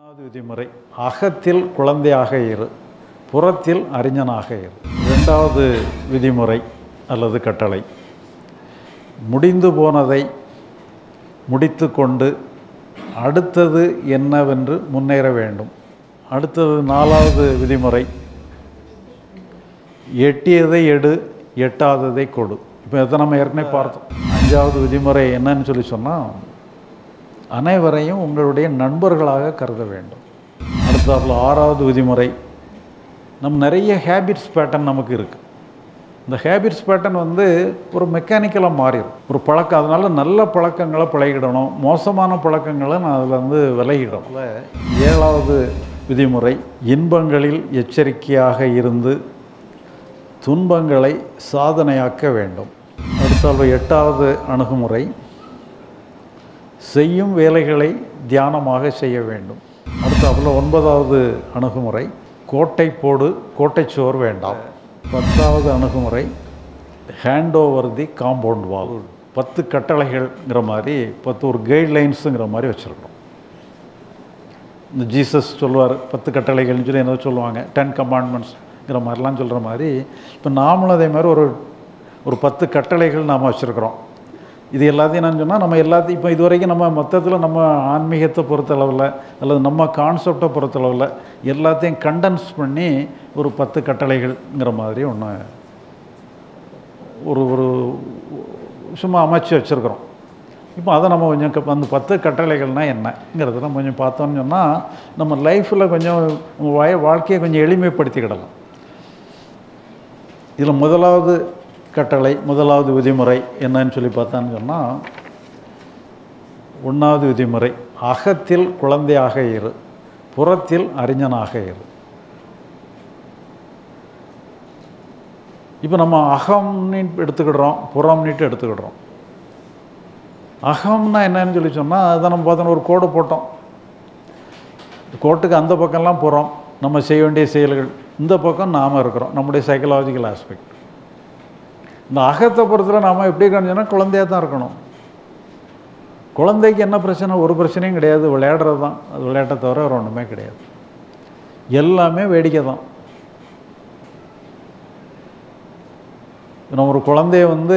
மூணாவது விதிமுறை அகத்தில் குழந்தையாக இரு புறத்தில் அறிஞனாக இரு இரண்டாவது விதிமுறை அல்லது கட்டளை முடிந்து போனதை முடித்து கொண்டு அடுத்தது என்னவென்று முன்னேற வேண்டும் அடுத்தது நாலாவது விதிமுறை எட்டியதை எடு எட்டாததை கொடு இப்போ இதை நம்ம ஏற்கனவே பார்த்தோம் அஞ்சாவது விதிமுறை என்னன்னு சொல்லி சொன்னால் அனைவரையும் உங்களுடைய நண்பர்களாக கருத வேண்டும் அடுத்தாப்புல ஆறாவது விதிமுறை நம்ம நிறைய ஹேபிட்ஸ் பேட்டர்ன் நமக்கு இருக்குது இந்த ஹேபிட்ஸ் பேட்டர்ன் வந்து ஒரு மெக்கானிக்கலாக மாறிடும் ஒரு பழக்கம் அதனால் நல்ல பழக்கங்களை பழகிடணும் மோசமான பழக்கங்களை நான் அதில் வந்து விலகிடணும் ஏழாவது விதிமுறை இன்பங்களில் எச்சரிக்கையாக இருந்து துன்பங்களை சாதனையாக்க வேண்டும் அடுத்தால் எட்டாவது அணுகுமுறை செய்யும் வேலைகளை தியானமாக செய்ய வேண்டும் அடுத்தாப்புல ஒன்பதாவது அணுகுமுறை கோட்டை போடு கோட்டைச்சுவர் வேண்டாம் பத்தாவது அணுகுமுறை hand over the compound wall பத்து கட்டளைகள்ங்கிற மாதிரி பத்து ஒரு கைட்லைன்ஸுங்கிற மாதிரி வச்சுருக்கோம் இந்த ஜீசஸ் சொல்லுவார் பத்து கட்டளைகள்னு சொல்லி என்ன சொல்லுவாங்க டென் கமாண்ட்மெண்ட்ஸ்ங்கிற மாதிரிலாம் சொல்கிற மாதிரி இப்போ நாமளும் அதே மாதிரி ஒரு ஒரு பத்து கட்டளைகள் நாம் வச்சுருக்குறோம் இது எல்லாத்தையும் நான் சொன்னால் நம்ம எல்லாத்தையும் இப்போ இது வரைக்கும் நம்ம மொத்தத்தில் நம்ம ஆன்மீகத்தை பொறுத்தளவில் அல்லது நம்ம கான்செப்டை பொறுத்தளவில் எல்லாத்தையும் கண்டென்ஸ் பண்ணி ஒரு பத்து கட்டளைகள்ங்கிற மாதிரி ஒன்று ஒரு ஒரு சும்மா அமைச்சு வச்சுருக்குறோம் இப்போ அதை நம்ம கொஞ்சம் க- அந்த பத்து கட்டளைகள்னால் என்னங்கிறத நம்ம கொஞ்சம் பார்த்தோம்னு சொன்னால் நம்ம லைஃப்பில் கொஞ்சம் நம்ம வய வாழ்க்கையை கொஞ்சம் எளிமைப்படுத்திக்கிடலாம் இதில் முதலாவது கட்டளை முதலாவது விதிமுறை என்னன்னு சொல்லி பார்த்தான்னு சொன்னால் ஒன்றாவது விதிமுறை அகத்தில் குழந்தையாக இரு புறத்தில் அறிஞனாக இரு இப்போ நம்ம அகம்னு எடுத்துக்கிடுறோம் புறம்னுட்டு எடுத்துக்கிடுறோம் அகம்னா என்னன்னு சொல்லி சொன்னால் அதை நம்ம பார்த்தோன்னா ஒரு கோடு போட்டோம் கோட்டுக்கு அந்த பக்கம்லாம் புறம் நம்ம செய்ய வேண்டிய செயல்கள் இந்த பக்கம் நாம் இருக்கிறோம் நம்முடைய சைக்கலாஜிக்கல் ஆஸ்பெக்ட் இந்த அகத்தை பொறுத்தல நாம் எப்படி காணிச்சோன்னா குழந்தையாக தான் இருக்கணும் குழந்தைக்கு என்ன பிரச்சனை ஒரு பிரச்சனையும் கிடையாது விளையாடுறது தான் அது விளையாட்டை தவிர வேறு ஒன்றுமே கிடையாது எல்லாமே வேடிக்கை தான் நம்ம ஒரு குழந்தைய வந்து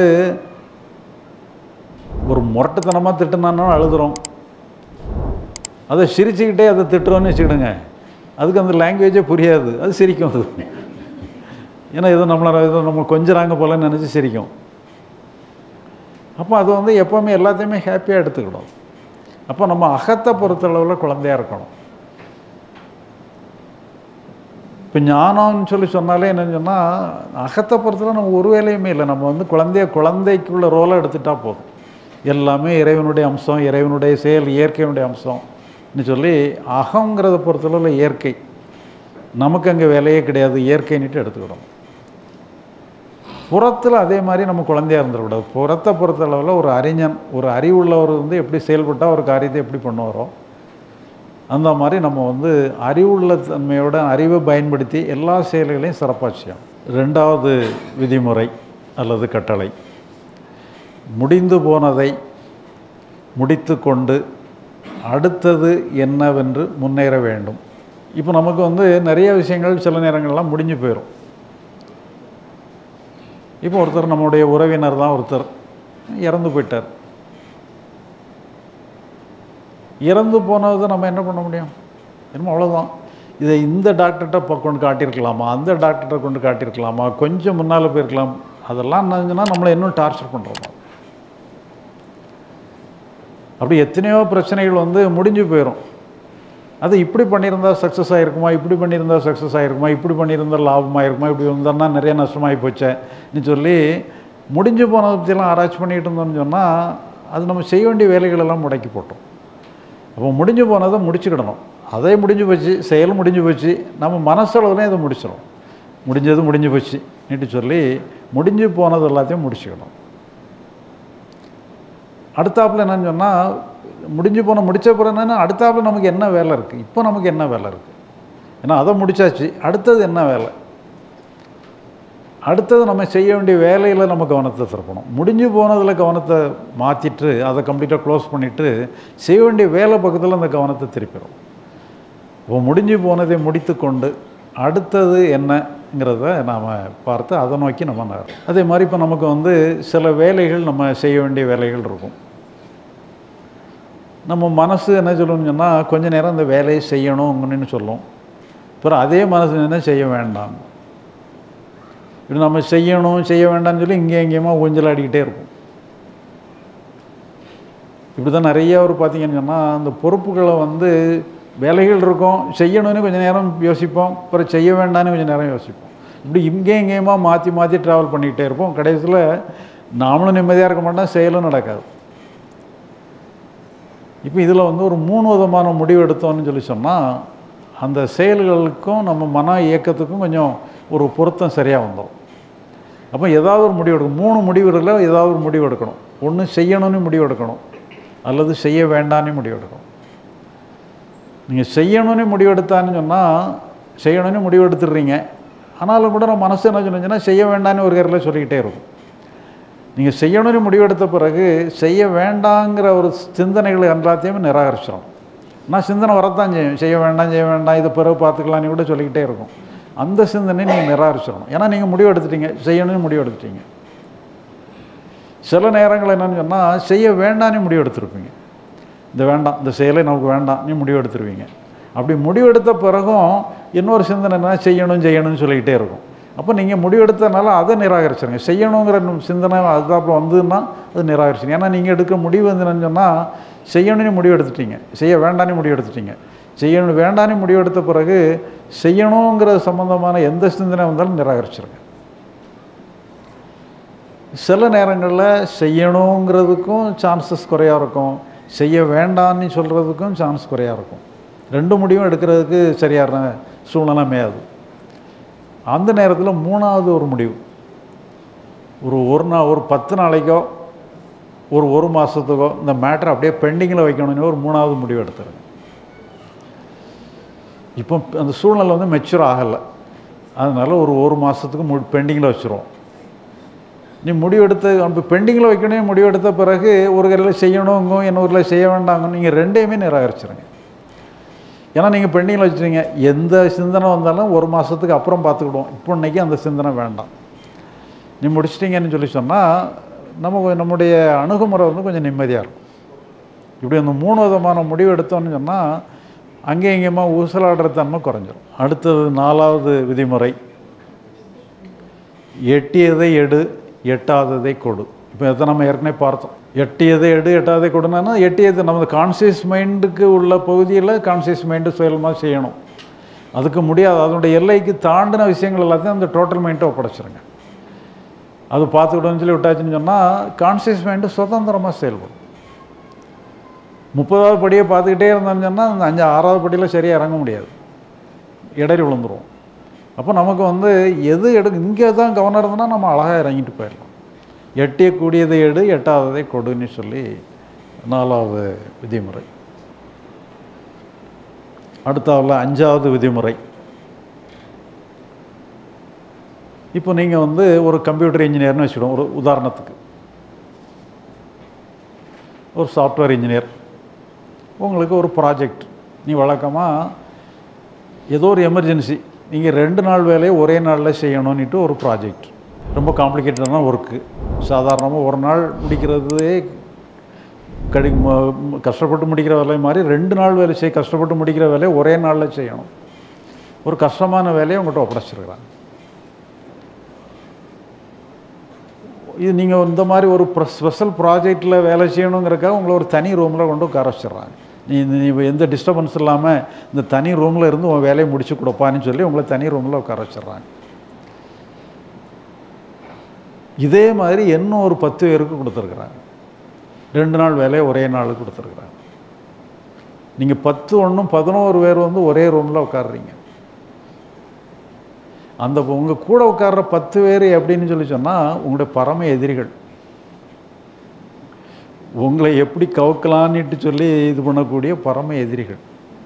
ஒரு முரட்டுத்தனமாக திட்டுனாலும் அழுதுறோம் அதை சிரிச்சுக்கிட்டே அதை திட்டுறோன்னு வச்சுக்கிடுங்க அதுக்கு அந்த லாங்குவேஜே புரியாது அது சிரிக்கும் அது ஏன்னா ஏதோ நம்மளை ஏதோ நம்ம கொஞ்சறாங்க போலன்னு நினச்சி சிரிக்கும் அப்போ அது வந்து எப்போவுமே எல்லாத்தையுமே ஹாப்பியாக எடுத்துக்கிடும் அப்போ நம்ம அகத்தை பொறுத்தளவில் குழந்தையாக இருக்கணும் இப்போ ஞானம்னு சொல்லி சொன்னாலே என்னன்னு சொன்னால் அகத்தை பொறுத்தளவு நம்ம ஒரு வேலையுமே இல்லை நம்ம வந்து குழந்தைய குழந்தைக்குள்ள ரோலை எடுத்துட்டா போதும் எல்லாமே இறைவனுடைய அம்சம் இறைவனுடைய செயல் இயற்கையினுடைய அம்சம்னு சொல்லி அகங்கிறத பொறுத்தளவில் இயற்கை நமக்கு அங்கே வேலையே கிடையாது இயற்கைன்னுட்டு எடுத்துக்கிடும் புறத்தில் அதே மாதிரி நம்ம குழந்தையா இருந்துடக்கூடாது புறத்தை பொறுத்தளவில் ஒரு அறிஞன் ஒரு அறிவுள்ளவர் வந்து எப்படி செயல்பட்டால் ஒரு காரியத்தை எப்படி பண்ணுவாரோ அந்த மாதிரி நம்ம வந்து அறிவுள்ள தன்மையோட அறிவை பயன்படுத்தி எல்லா செயல்களையும் சிறப்பாக செய்யணும் ரெண்டாவது விதிமுறை அல்லது கட்டளை முடிந்து போனதை முடித்து கொண்டு அடுத்தது என்னவென்று முன்னேற வேண்டும் இப்போ நமக்கு வந்து நிறைய விஷயங்கள் சில நேரங்கள்லாம் முடிஞ்சு போயிடும் இப்போ ஒருத்தர் நம்முடைய உறவினர் தான் ஒருத்தர் இறந்து போயிட்டார் இறந்து போனதை நம்ம என்ன பண்ண முடியும் என்னமோ அவ்வளோதான் இதை இந்த டாக்டர்கிட்ட இப்போ கொண்டு காட்டியிருக்கலாமா அந்த டாக்டர்கிட்ட கொண்டு காட்டியிருக்கலாமா கொஞ்சம் முன்னால் போயிருக்கலாம் அதெல்லாம் என்னதுன்னா நம்மளை இன்னும் டார்ச்சர் பண்ணுறோம் அப்படி எத்தனையோ பிரச்சனைகள் வந்து முடிஞ்சு போயிடும் அது இப்படி பண்ணியிருந்தா சக்ஸஸ் ஆகிருக்குமா இப்படி பண்ணியிருந்தா சக்ஸஸ் ஆகிருக்குமா இப்படி பண்ணியிருந்தா லாபமாக இருக்குமா இப்படி இருந்தான்னா நிறைய நஷ்டமாகி போச்சேன்னு சொல்லி முடிஞ்சு போனதை பற்றியெல்லாம் ஆராய்ச்சி பண்ணிகிட்டு இருந்தோம்னு சொன்னால் அது நம்ம செய்ய வேண்டிய வேலைகளெல்லாம் முடக்கி போட்டோம் அப்போ முடிஞ்சு போனதை முடிச்சுக்கிடணும் அதே முடிஞ்சு போச்சு செயல் முடிஞ்சு போச்சு நம்ம மனசளவுலையும் இதை முடிச்சிடும் முடிஞ்சது முடிஞ்சு போச்சு நீட்டு சொல்லி முடிஞ்சு போனது எல்லாத்தையும் முடிச்சுக்கணும் அடுத்தாப்புல என்னன்னு சொன்னால் முடிஞ்சு போன முடிச்ச பிறகு என்னன்னா அடுத்தாப்புல நமக்கு என்ன வேலை இருக்குது இப்போ நமக்கு என்ன வேலை இருக்குது ஏன்னா அதை முடிச்சாச்சு அடுத்தது என்ன வேலை அடுத்தது நம்ம செய்ய வேண்டிய வேலையில் நம்ம கவனத்தை திருப்பணும் முடிஞ்சு போனதில் கவனத்தை மாற்றிட்டு அதை கம்ப்ளீட்டாக க்ளோஸ் பண்ணிவிட்டு செய்ய வேண்டிய வேலை பக்கத்தில் அந்த கவனத்தை திருப்பிடும் இப்போ முடிஞ்சு போனதை முடித்து கொண்டு அடுத்தது என்னங்கிறத நாம் பார்த்து அதை நோக்கி நம்ம நகரும் அதே மாதிரி இப்போ நமக்கு வந்து சில வேலைகள் நம்ம செய்ய வேண்டிய வேலைகள் இருக்கும் நம்ம மனசு என்ன சொல்லணும்னு சொன்னால் கொஞ்ச நேரம் இந்த வேலையை செய்யணும்னு சொல்லும் அப்புறம் அதே மனசு என்ன செய்ய வேண்டாம் இப்படி நம்ம செய்யணும் செய்ய வேண்டாம்னு சொல்லி இங்கே எங்கேயுமா ஊஞ்சல் ஆடிக்கிட்டே இருக்கும் இப்படி தான் நிறைய ஒரு பார்த்தீங்கன்னு சொன்னால் அந்த பொறுப்புகளை வந்து வேலைகள் இருக்கும் செய்யணும்னு கொஞ்சம் நேரம் யோசிப்போம் அப்புறம் செய்ய வேண்டாம்னு கொஞ்சம் நேரம் யோசிப்போம் இப்படி இங்கே எங்கேயுமா மாற்றி மாற்றி ட்ராவல் பண்ணிக்கிட்டே இருப்போம் கடைசியில் நாமளும் நிம்மதியாக இருக்க மாட்டோம் செயலும் நடக்காது இப்போ இதில் வந்து ஒரு மூணு விதமான முடிவு எடுத்தோம்னு சொல்லி சொன்னால் அந்த செயல்களுக்கும் நம்ம மன இயக்கத்துக்கும் கொஞ்சம் ஒரு பொருத்தம் சரியாக வந்துடும் அப்போ ஏதாவது ஒரு முடிவு எடுக்கணும் மூணு முடிவுகளில் ஏதாவது ஒரு முடிவு எடுக்கணும் ஒன்று செய்யணும்னு முடிவு எடுக்கணும் அல்லது செய்ய வேண்டாம்னு முடிவு எடுக்கணும் நீங்கள் செய்யணும்னு முடிவு எடுத்தான்னு சொன்னால் செய்யணும்னு முடிவு எடுத்துடுறீங்க ஆனாலும் கூட நம்ம மனசு என்ன சொன்னீங்கன்னா செய்ய வேண்டாம்னு ஒரு கரையில் சொல்லிக்கிட்டே இருக்கும் நீங்கள் செய்யணும்னு முடிவெடுத்த பிறகு செய்ய வேண்டாங்கிற ஒரு சிந்தனைகள் எல்லாத்தையுமே நிராகரிச்சிடும் நான் சிந்தனை வரத்தான் செய்யும் செய்ய வேண்டாம் செய்ய வேண்டாம் இது பிறகு பார்த்துக்கலான்னு கூட சொல்லிக்கிட்டே இருக்கும் அந்த சிந்தனை நீங்கள் நிராகரிச்சிடணும் ஏன்னா நீங்கள் முடிவு எடுத்துட்டீங்க செய்யணும்னு முடிவு எடுத்துட்டீங்க சில நேரங்கள் என்னன்னு சொன்னால் செய்ய வேண்டாம்னு முடிவு எடுத்திருப்பீங்க இந்த வேண்டாம் இந்த செயலை நமக்கு வேண்டாம் நீ முடிவு எடுத்துருவீங்க அப்படி முடிவெடுத்த பிறகும் இன்னொரு சிந்தனை என்ன செய்யணும் செய்யணும்னு சொல்லிக்கிட்டே இருக்கும் அப்போ நீங்கள் முடிவெடுத்தனால அதை நிராகரிச்சிருங்க செய்யணுங்கிற சிந்தனை அதுதாப்புல வந்ததுன்னா அது நிராகரிச்சிங்க ஏன்னா நீங்கள் எடுக்க முடிவு வந்து என்னன்னு சொன்னால் செய்யணும்னு முடிவு எடுத்துட்டீங்க செய்ய வேண்டாம்னு முடிவு எடுத்துட்டீங்க செய்யணும் வேண்டாம்னு முடிவு எடுத்த பிறகு செய்யணுங்கிற சம்பந்தமான எந்த சிந்தனை வந்தாலும் நிராகரிச்சிருங்க சில நேரங்களில் செய்யணுங்கிறதுக்கும் சான்சஸ் குறையாக இருக்கும் செய்ய வேண்டாம்னு சொல்கிறதுக்கும் சான்ஸ் குறையாக இருக்கும் ரெண்டு முடிவும் எடுக்கிறதுக்கு சரியான சூழ்நிலை அமையாது அந்த நேரத்தில் மூணாவது ஒரு முடிவு ஒரு ஒரு நாள் ஒரு பத்து நாளைக்கோ ஒரு ஒரு மாதத்துக்கோ இந்த மேட்டரை அப்படியே பெண்டிங்கில் வைக்கணும்னு ஒரு மூணாவது முடிவு எடுத்துருங்க இப்போ அந்த சூழ்நிலை வந்து மெச்சூர் ஆகலை அதனால் ஒரு ஒரு மாதத்துக்கு மு பெண்டிங்கில் வச்சுருவோம் நீ முடிவெடுத்த இப்போ பெண்டிங்கில் வைக்கணும் முடிவெடுத்த பிறகு ஒரு கரையில் செய்யணுங்க இன்னொருல செய்ய வேண்டாங்க நீங்கள் ரெண்டையுமே நிராகரிச்சிருங்க ஏன்னா நீங்கள் பெண்டிங்கில் வச்சுட்டீங்க எந்த சிந்தனை வந்தாலும் ஒரு மாதத்துக்கு அப்புறம் பார்த்துக்கிடுவோம் இப்போ இன்றைக்கி அந்த சிந்தனை வேண்டாம் நீ முடிச்சிட்டிங்கன்னு சொல்லி சொன்னால் நம்ம நம்முடைய அணுகுமுறை வந்து கொஞ்சம் நிம்மதியாக இருக்கும் இப்படி அந்த மூணு விதமான முடிவு எடுத்தோம்னு சொன்னால் அங்கே இங்கேயுமா ஊசலாடுற தன்மை குறைஞ்சிரும் அடுத்தது நாலாவது விதிமுறை எட்டியதை எடு எட்டாததை கொடு இப்போ இதை நம்ம ஏற்கனவே பார்த்தோம் எட்டியதை எடு எட்டாவதை கொடுனா எட்டியது நமது கான்சியஸ் மைண்டுக்கு உள்ள பகுதியில் கான்சியஸ் மைண்டு சுயமாக செய்யணும் அதுக்கு முடியாது அதனுடைய எல்லைக்கு தாண்டின விஷயங்கள் எல்லாத்தையும் அந்த டோட்டல் மைண்டை ஒப்படைச்சிருங்க அது பார்த்துக்கிட்டோன்னு சொல்லி விட்டாச்சுன்னு சொன்னால் கான்சியஸ் மைண்டு சுதந்திரமாக செயல்படும் முப்பதாவது படியை பார்த்துக்கிட்டே இருந்தோம்னு சொன்னால் அந்த அஞ்சு ஆறாவது படியில் சரியாக இறங்க முடியாது இடறி விழுந்துருவோம் அப்போ நமக்கு வந்து எது எடு இங்கே தான் கவனம் இருந்ததுன்னா நம்ம அழகாக இறங்கிட்டு போயிடலாம் எட்டிய கூடியதை எடு எட்டாவதை கொடுன்னு சொல்லி நாலாவது விதிமுறை அடுத்தாவில் அஞ்சாவது விதிமுறை இப்போ நீங்கள் வந்து ஒரு கம்ப்யூட்டர் இன்ஜினியர்னு வச்சுடுவோம் ஒரு உதாரணத்துக்கு ஒரு சாஃப்ட்வேர் இன்ஜினியர் உங்களுக்கு ஒரு ப்ராஜெக்ட் நீ வழக்கமாக ஏதோ ஒரு எமர்ஜென்சி நீங்கள் ரெண்டு நாள் வேலையை ஒரே நாளில் செய்யணும்னுட்டு ஒரு ப்ராஜெக்ட் ரொம்ப காம்ப்ளிகேட்டடான ஒர்க்கு சாதாரணமாக ஒரு நாள் முடிக்கிறதே கடி ம- கஷ்டப்பட்டு முடிக்கிற வேலை மாதிரி ரெண்டு நாள் வேலை செய்ய கஷ்டப்பட்டு முடிக்கிற வேலையை ஒரே நாளில் செய்யணும் ஒரு கஷ்டமான வேலையை உங்கள்கிட்ட ஒப்படைச்சிருக்கிறாங்க இது நீங்கள் இந்த மாதிரி ஒரு ஸ்பெஷல் ப்ராஜெக்டில் வேலை செய்யணுங்கிறக்காக உங்களை ஒரு தனி ரூமில் கொண்டு உட்கார வச்சிடுறாங்க நீ நீ எந்த டிஸ்டர்பன்ஸ் இல்லாமல் இந்த தனி ரூமில் இருந்து உன் வேலையை முடிச்சு கொடுப்பான்னு சொல்லி உங்களை தனி ரூமில் உட்கார வச்சிடுறாங்க இதே மாதிரி இன்னும் ஒரு பத்து பேருக்கு கொடுத்துருக்குறாங்க ரெண்டு நாள் வேலையை ஒரே நாள் கொடுத்துருக்குறாங்க நீங்கள் பத்து ஒன்றும் பதினோரு பேர் வந்து ஒரே ரூமில் உட்காடுறீங்க அந்த உங்கள் கூட உட்கார்ற பத்து பேர் எப்படின்னு சொல்லி சொன்னால் உங்களுடைய பரம எதிரிகள் உங்களை எப்படி கவுக்கலான்னுட்டு சொல்லி இது பண்ணக்கூடிய பரம எதிரிகள்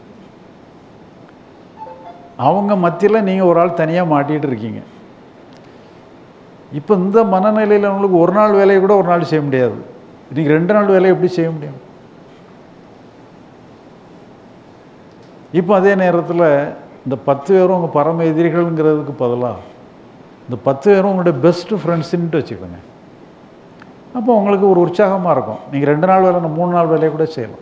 அவங்க மத்தியில் நீங்கள் ஒரு ஆள் தனியாக மாட்டிகிட்டு இருக்கீங்க இப்போ இந்த மனநிலையில் உங்களுக்கு ஒரு நாள் வேலையை கூட ஒரு நாள் செய்ய முடியாது நீங்கள் ரெண்டு நாள் வேலையை எப்படி செய்ய முடியும் இப்போ அதே நேரத்தில் இந்த பத்து பேரும் உங்கள் பரம எதிரிகள்ங்கிறதுக்கு பதிலாக இந்த பத்து பேரும் உங்களுடைய பெஸ்ட்டு ஃப்ரெண்ட்ஸுன்ட்டு வச்சுக்கோங்க அப்போ உங்களுக்கு ஒரு உற்சாகமாக இருக்கும் நீங்கள் ரெண்டு நாள் வேலை மூணு நாள் வேலையை கூட செய்யலாம்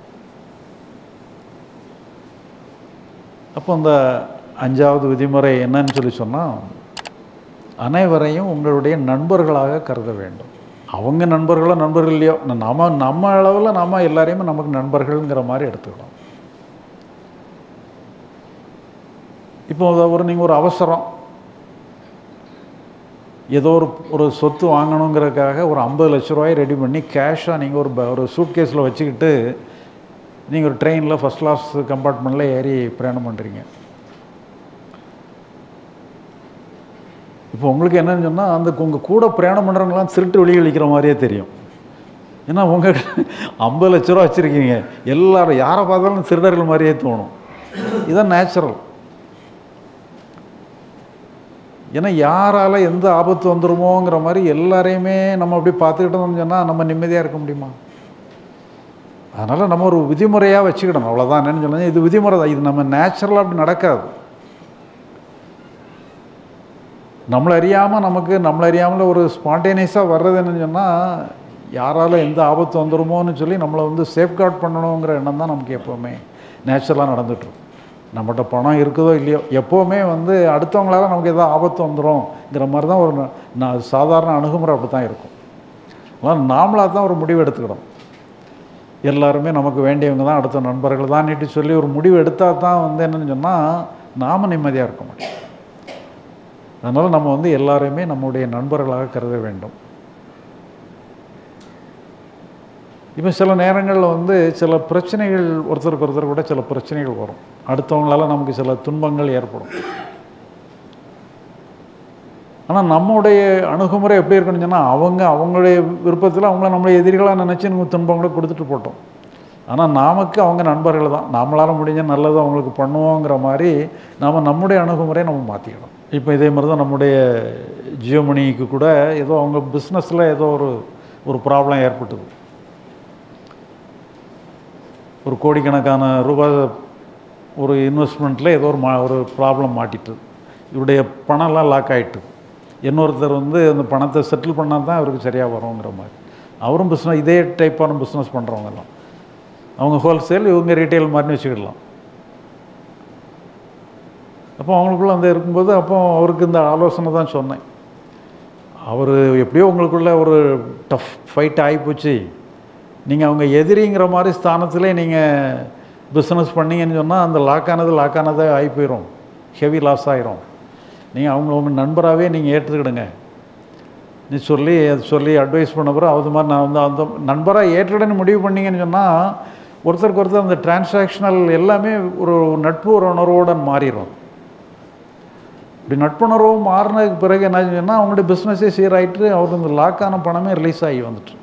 அப்போ இந்த அஞ்சாவது விதிமுறை என்னன்னு சொல்லி சொன்னால் அனைவரையும் உங்களுடைய நண்பர்களாக கருத வேண்டும் அவங்க நண்பர்களோ நண்பர்கள் இல்லையோ நம்ம நம்ம அளவில் நம்ம எல்லாரையுமே நமக்கு நண்பர்கள்ங்கிற மாதிரி எடுத்துக்கலாம் இப்போ ஒரு நீங்கள் ஒரு அவசரம் ஏதோ ஒரு ஒரு சொத்து வாங்கணுங்கிறதுக்காக ஒரு ஐம்பது லட்ச ரூபாயை ரெடி பண்ணி கேஷாக நீங்கள் ஒரு ப- ஒரு சூட் கேஸில் வச்சுக்கிட்டு நீங்கள் ஒரு ட்ரெயினில் ஃபஸ்ட் கிளாஸ் கம்பார்ட்மெண்ட்டில் ஏறி பிரயாணம் பண்ணுறீங்க இப்போ உங்களுக்கு என்னன்னு சொன்னால் அந்த உங்கள் கூட பிரயாணம் பண்ணுறவங்களாம் திருட்டு வெளியே அளிக்கிற மாதிரியே தெரியும் ஏன்னா உங்கள் ஐம்பது லட்ச ரூபா வச்சுருக்கீங்க எல்லாரும் யாரை பார்த்தாலும் திருடர்கள் மாதிரியே தோணும் இதுதான் நேச்சுரல் ஏன்னா யாரால் எந்த ஆபத்து வந்துருமோங்கிற மாதிரி எல்லாரையுமே நம்ம அப்படி பார்த்துக்கிட்டோம்னு சொன்னால் நம்ம நிம்மதியாக இருக்க முடியுமா அதனால் நம்ம ஒரு விதிமுறையாக வச்சுக்கிடணும் அவ்வளோதான் என்னன்னு சொன்னால் இது விதிமுறை தான் இது நம்ம நேச்சுரலாக அப்படி நடக்காது நம்மளை அறியாமல் நமக்கு நம்மளை அறியாமல் ஒரு ஸ்பான்டேனியஸாக வர்றது என்னன்னு சொன்னால் யாரால எந்த ஆபத்து வந்துருமோன்னு சொல்லி நம்மளை வந்து சேஃப்கார்ட் பண்ணணுங்கிற எண்ணம் தான் நமக்கு எப்போவுமே நேச்சுரலாக நடந்துகிட்ருக்கும் நம்மகிட்ட பணம் இருக்குதோ இல்லையோ எப்போவுமே வந்து அடுத்தவங்களால நமக்கு ஏதோ ஆபத்து வந்துரும்ங்கிற மாதிரி தான் ஒரு ந- ந- சாதாரண அணுகுமுறை அப்படி தான் இருக்கும் அதனால் நாமளாக தான் ஒரு முடிவு எடுத்துக்கிடும் எல்லாருமே நமக்கு வேண்டியவங்க தான் அடுத்த நண்பர்கள் தான் நீட்டு சொல்லி ஒரு முடிவு எடுத்தால் தான் வந்து என்னன்னு சொன்னால் நாம் நிம்மதியாக இருக்க முடியும் அதனால் நம்ம வந்து எல்லாரையுமே நம்முடைய நண்பர்களாக கருத வேண்டும் இப்போ சில நேரங்களில் வந்து சில பிரச்சனைகள் ஒருத்தருக்கு ஒருத்தர் கூட சில பிரச்சனைகள் வரும் அடுத்தவங்களால நமக்கு சில துன்பங்கள் ஏற்படும் ஆனால் நம்முடைய அணுகுமுறை எப்படி இருக்குன்னு சொன்னால் அவங்க அவங்களுடைய விருப்பத்தில் அவங்கள நம்மளை எதிரிகளாக நினச்சி நம்ம துன்பங்களை கொடுத்துட்டு போட்டோம் ஆனால் நமக்கு அவங்க நண்பர்கள் தான் நம்மளால் முடிஞ்ச நல்லது அவங்களுக்கு பண்ணுவோங்கிற மாதிரி நாம் நம்முடைய அணுகுமுறையை நம்ம மாற்றிக்கணும் இப்போ இதே மாதிரி தான் நம்முடைய ஜியோமணிக்கு கூட ஏதோ அவங்க பிஸ்னஸில் ஏதோ ஒரு ஒரு ப்ராப்ளம் ஏற்பட்டது ஒரு கோடிக்கணக்கான ரூபாய் ஒரு இன்வெஸ்ட்மெண்ட்டில் ஏதோ ஒரு மா ஒரு ப்ராப்ளம் மாட்டிட்டு இவருடைய பணம்லாம் லாக் ஆகிட்டு இன்னொருத்தர் வந்து அந்த பணத்தை செட்டில் பண்ணால் தான் அவருக்கு சரியாக வருங்கிற மாதிரி அவரும் பிஸ்னஸ் இதே டைப்பான பிஸ்னஸ் பண்ணுறவங்கலாம் அவங்க ஹோல்சேல் இவங்க ரீட்டைல் மாதிரி வச்சுக்கிடலாம் அப்போ அவங்களுக்குள்ள அந்த இருக்கும்போது அப்போ அவருக்கு இந்த ஆலோசனை தான் சொன்னேன் அவர் எப்படியோ உங்களுக்குள்ள ஒரு டஃப் ஃபைட் ஆகிப்போச்சு நீங்கள் அவங்க எதிரிங்கிற மாதிரி ஸ்தானத்திலே நீங்கள் பிஸ்னஸ் பண்ணீங்கன்னு சொன்னால் அந்த லாக்கானது லாக்கானதே ஆகி போயிடும் ஹெவி லாஸ் ஆயிரும் நீங்கள் அவங்க உங்கள் நண்பராகவே நீங்கள் ஏற்றுக்கிடுங்க நீ சொல்லி அது சொல்லி அட்வைஸ் பண்ண பிறகு அது மாதிரி நான் வந்து அந்த நண்பராக ஏற்றுடன்னு முடிவு பண்ணீங்கன்னு சொன்னால் ஒருத்தருக்கு ஒருத்தர் அந்த டிரான்சாக்ஷனல் எல்லாமே ஒரு நட்பு ஒரு உணர்வோடு மாறிடும் இப்படி நட்புணர்வு மாறினதுக்கு பிறகு என்ன சொன்னால் அவங்களுடைய பிஸ்னஸே சீராயிட்டு அவருக்கு இந்த லாக்கான பணமே ரிலீஸ் ஆகி வந்துட்டு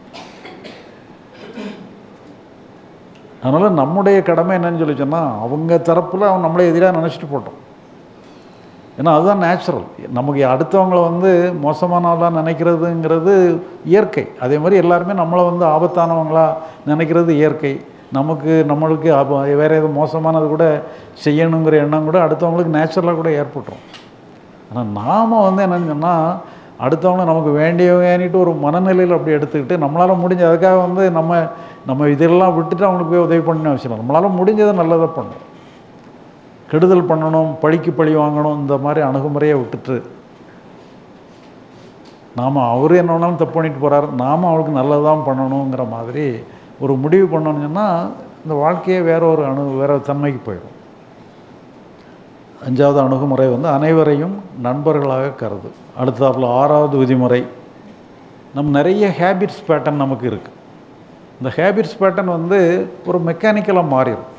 அதனால் நம்முடைய கடமை என்னன்னு சொல்லி சொன்னால் அவங்க தரப்பில் அவன் நம்மளை எதிராக நினச்சிட்டு போட்டோம் ஏன்னா அதுதான் நேச்சுரல் நமக்கு அடுத்தவங்கள வந்து மோசமானவங்களா நினைக்கிறதுங்கிறது இயற்கை அதே மாதிரி எல்லாருமே நம்மளை வந்து ஆபத்தானவங்களா நினைக்கிறது இயற்கை நமக்கு நம்மளுக்கு அப வேறு எதுவும் மோசமானது கூட செய்யணுங்கிற எண்ணம் கூட அடுத்தவங்களுக்கு நேச்சுரலாக கூட ஏற்பட்டுரும் ஆனால் நாம் வந்து என்னன்னு சொன்னால் அடுத்தவங்க நமக்கு வேண்டியவங்கன்னுட்டு ஒரு மனநிலையில் அப்படி எடுத்துக்கிட்டு நம்மளால் முடிஞ்ச அதுக்காக வந்து நம்ம நம்ம இதெல்லாம் விட்டுட்டு அவங்களுக்கு போய் உதவி பண்ணணும் அவசியம் இல்லை நம்மளால் முடிஞ்சதை நல்லதாக பண்ணணும் கெடுதல் பண்ணணும் பழிக்கு பழி வாங்கணும் இந்த மாதிரி அணுகுமுறையை விட்டுட்டு நாம் அவர் என்ன வேணாலும் தப்பு பண்ணிட்டு போகிறார் நாம் அவருக்கு நல்லதான் பண்ணணுங்கிற மாதிரி ஒரு முடிவு பண்ணணும்னு சொன்னால் இந்த வாழ்க்கையே வேற ஒரு அணு வேற ஒரு தன்மைக்கு போயிடும் அஞ்சாவது அணுகுமுறை வந்து அனைவரையும் நண்பர்களாக கருது அடுத்தாப்புல ஆறாவது விதிமுறை நம்ம நிறைய ஹேபிட்ஸ் பேட்டர்ன் நமக்கு இருக்குது இந்த ஹேபிட்ஸ் பேட்டர்ன் வந்து ஒரு மெக்கானிக்கலாக மாறிடும்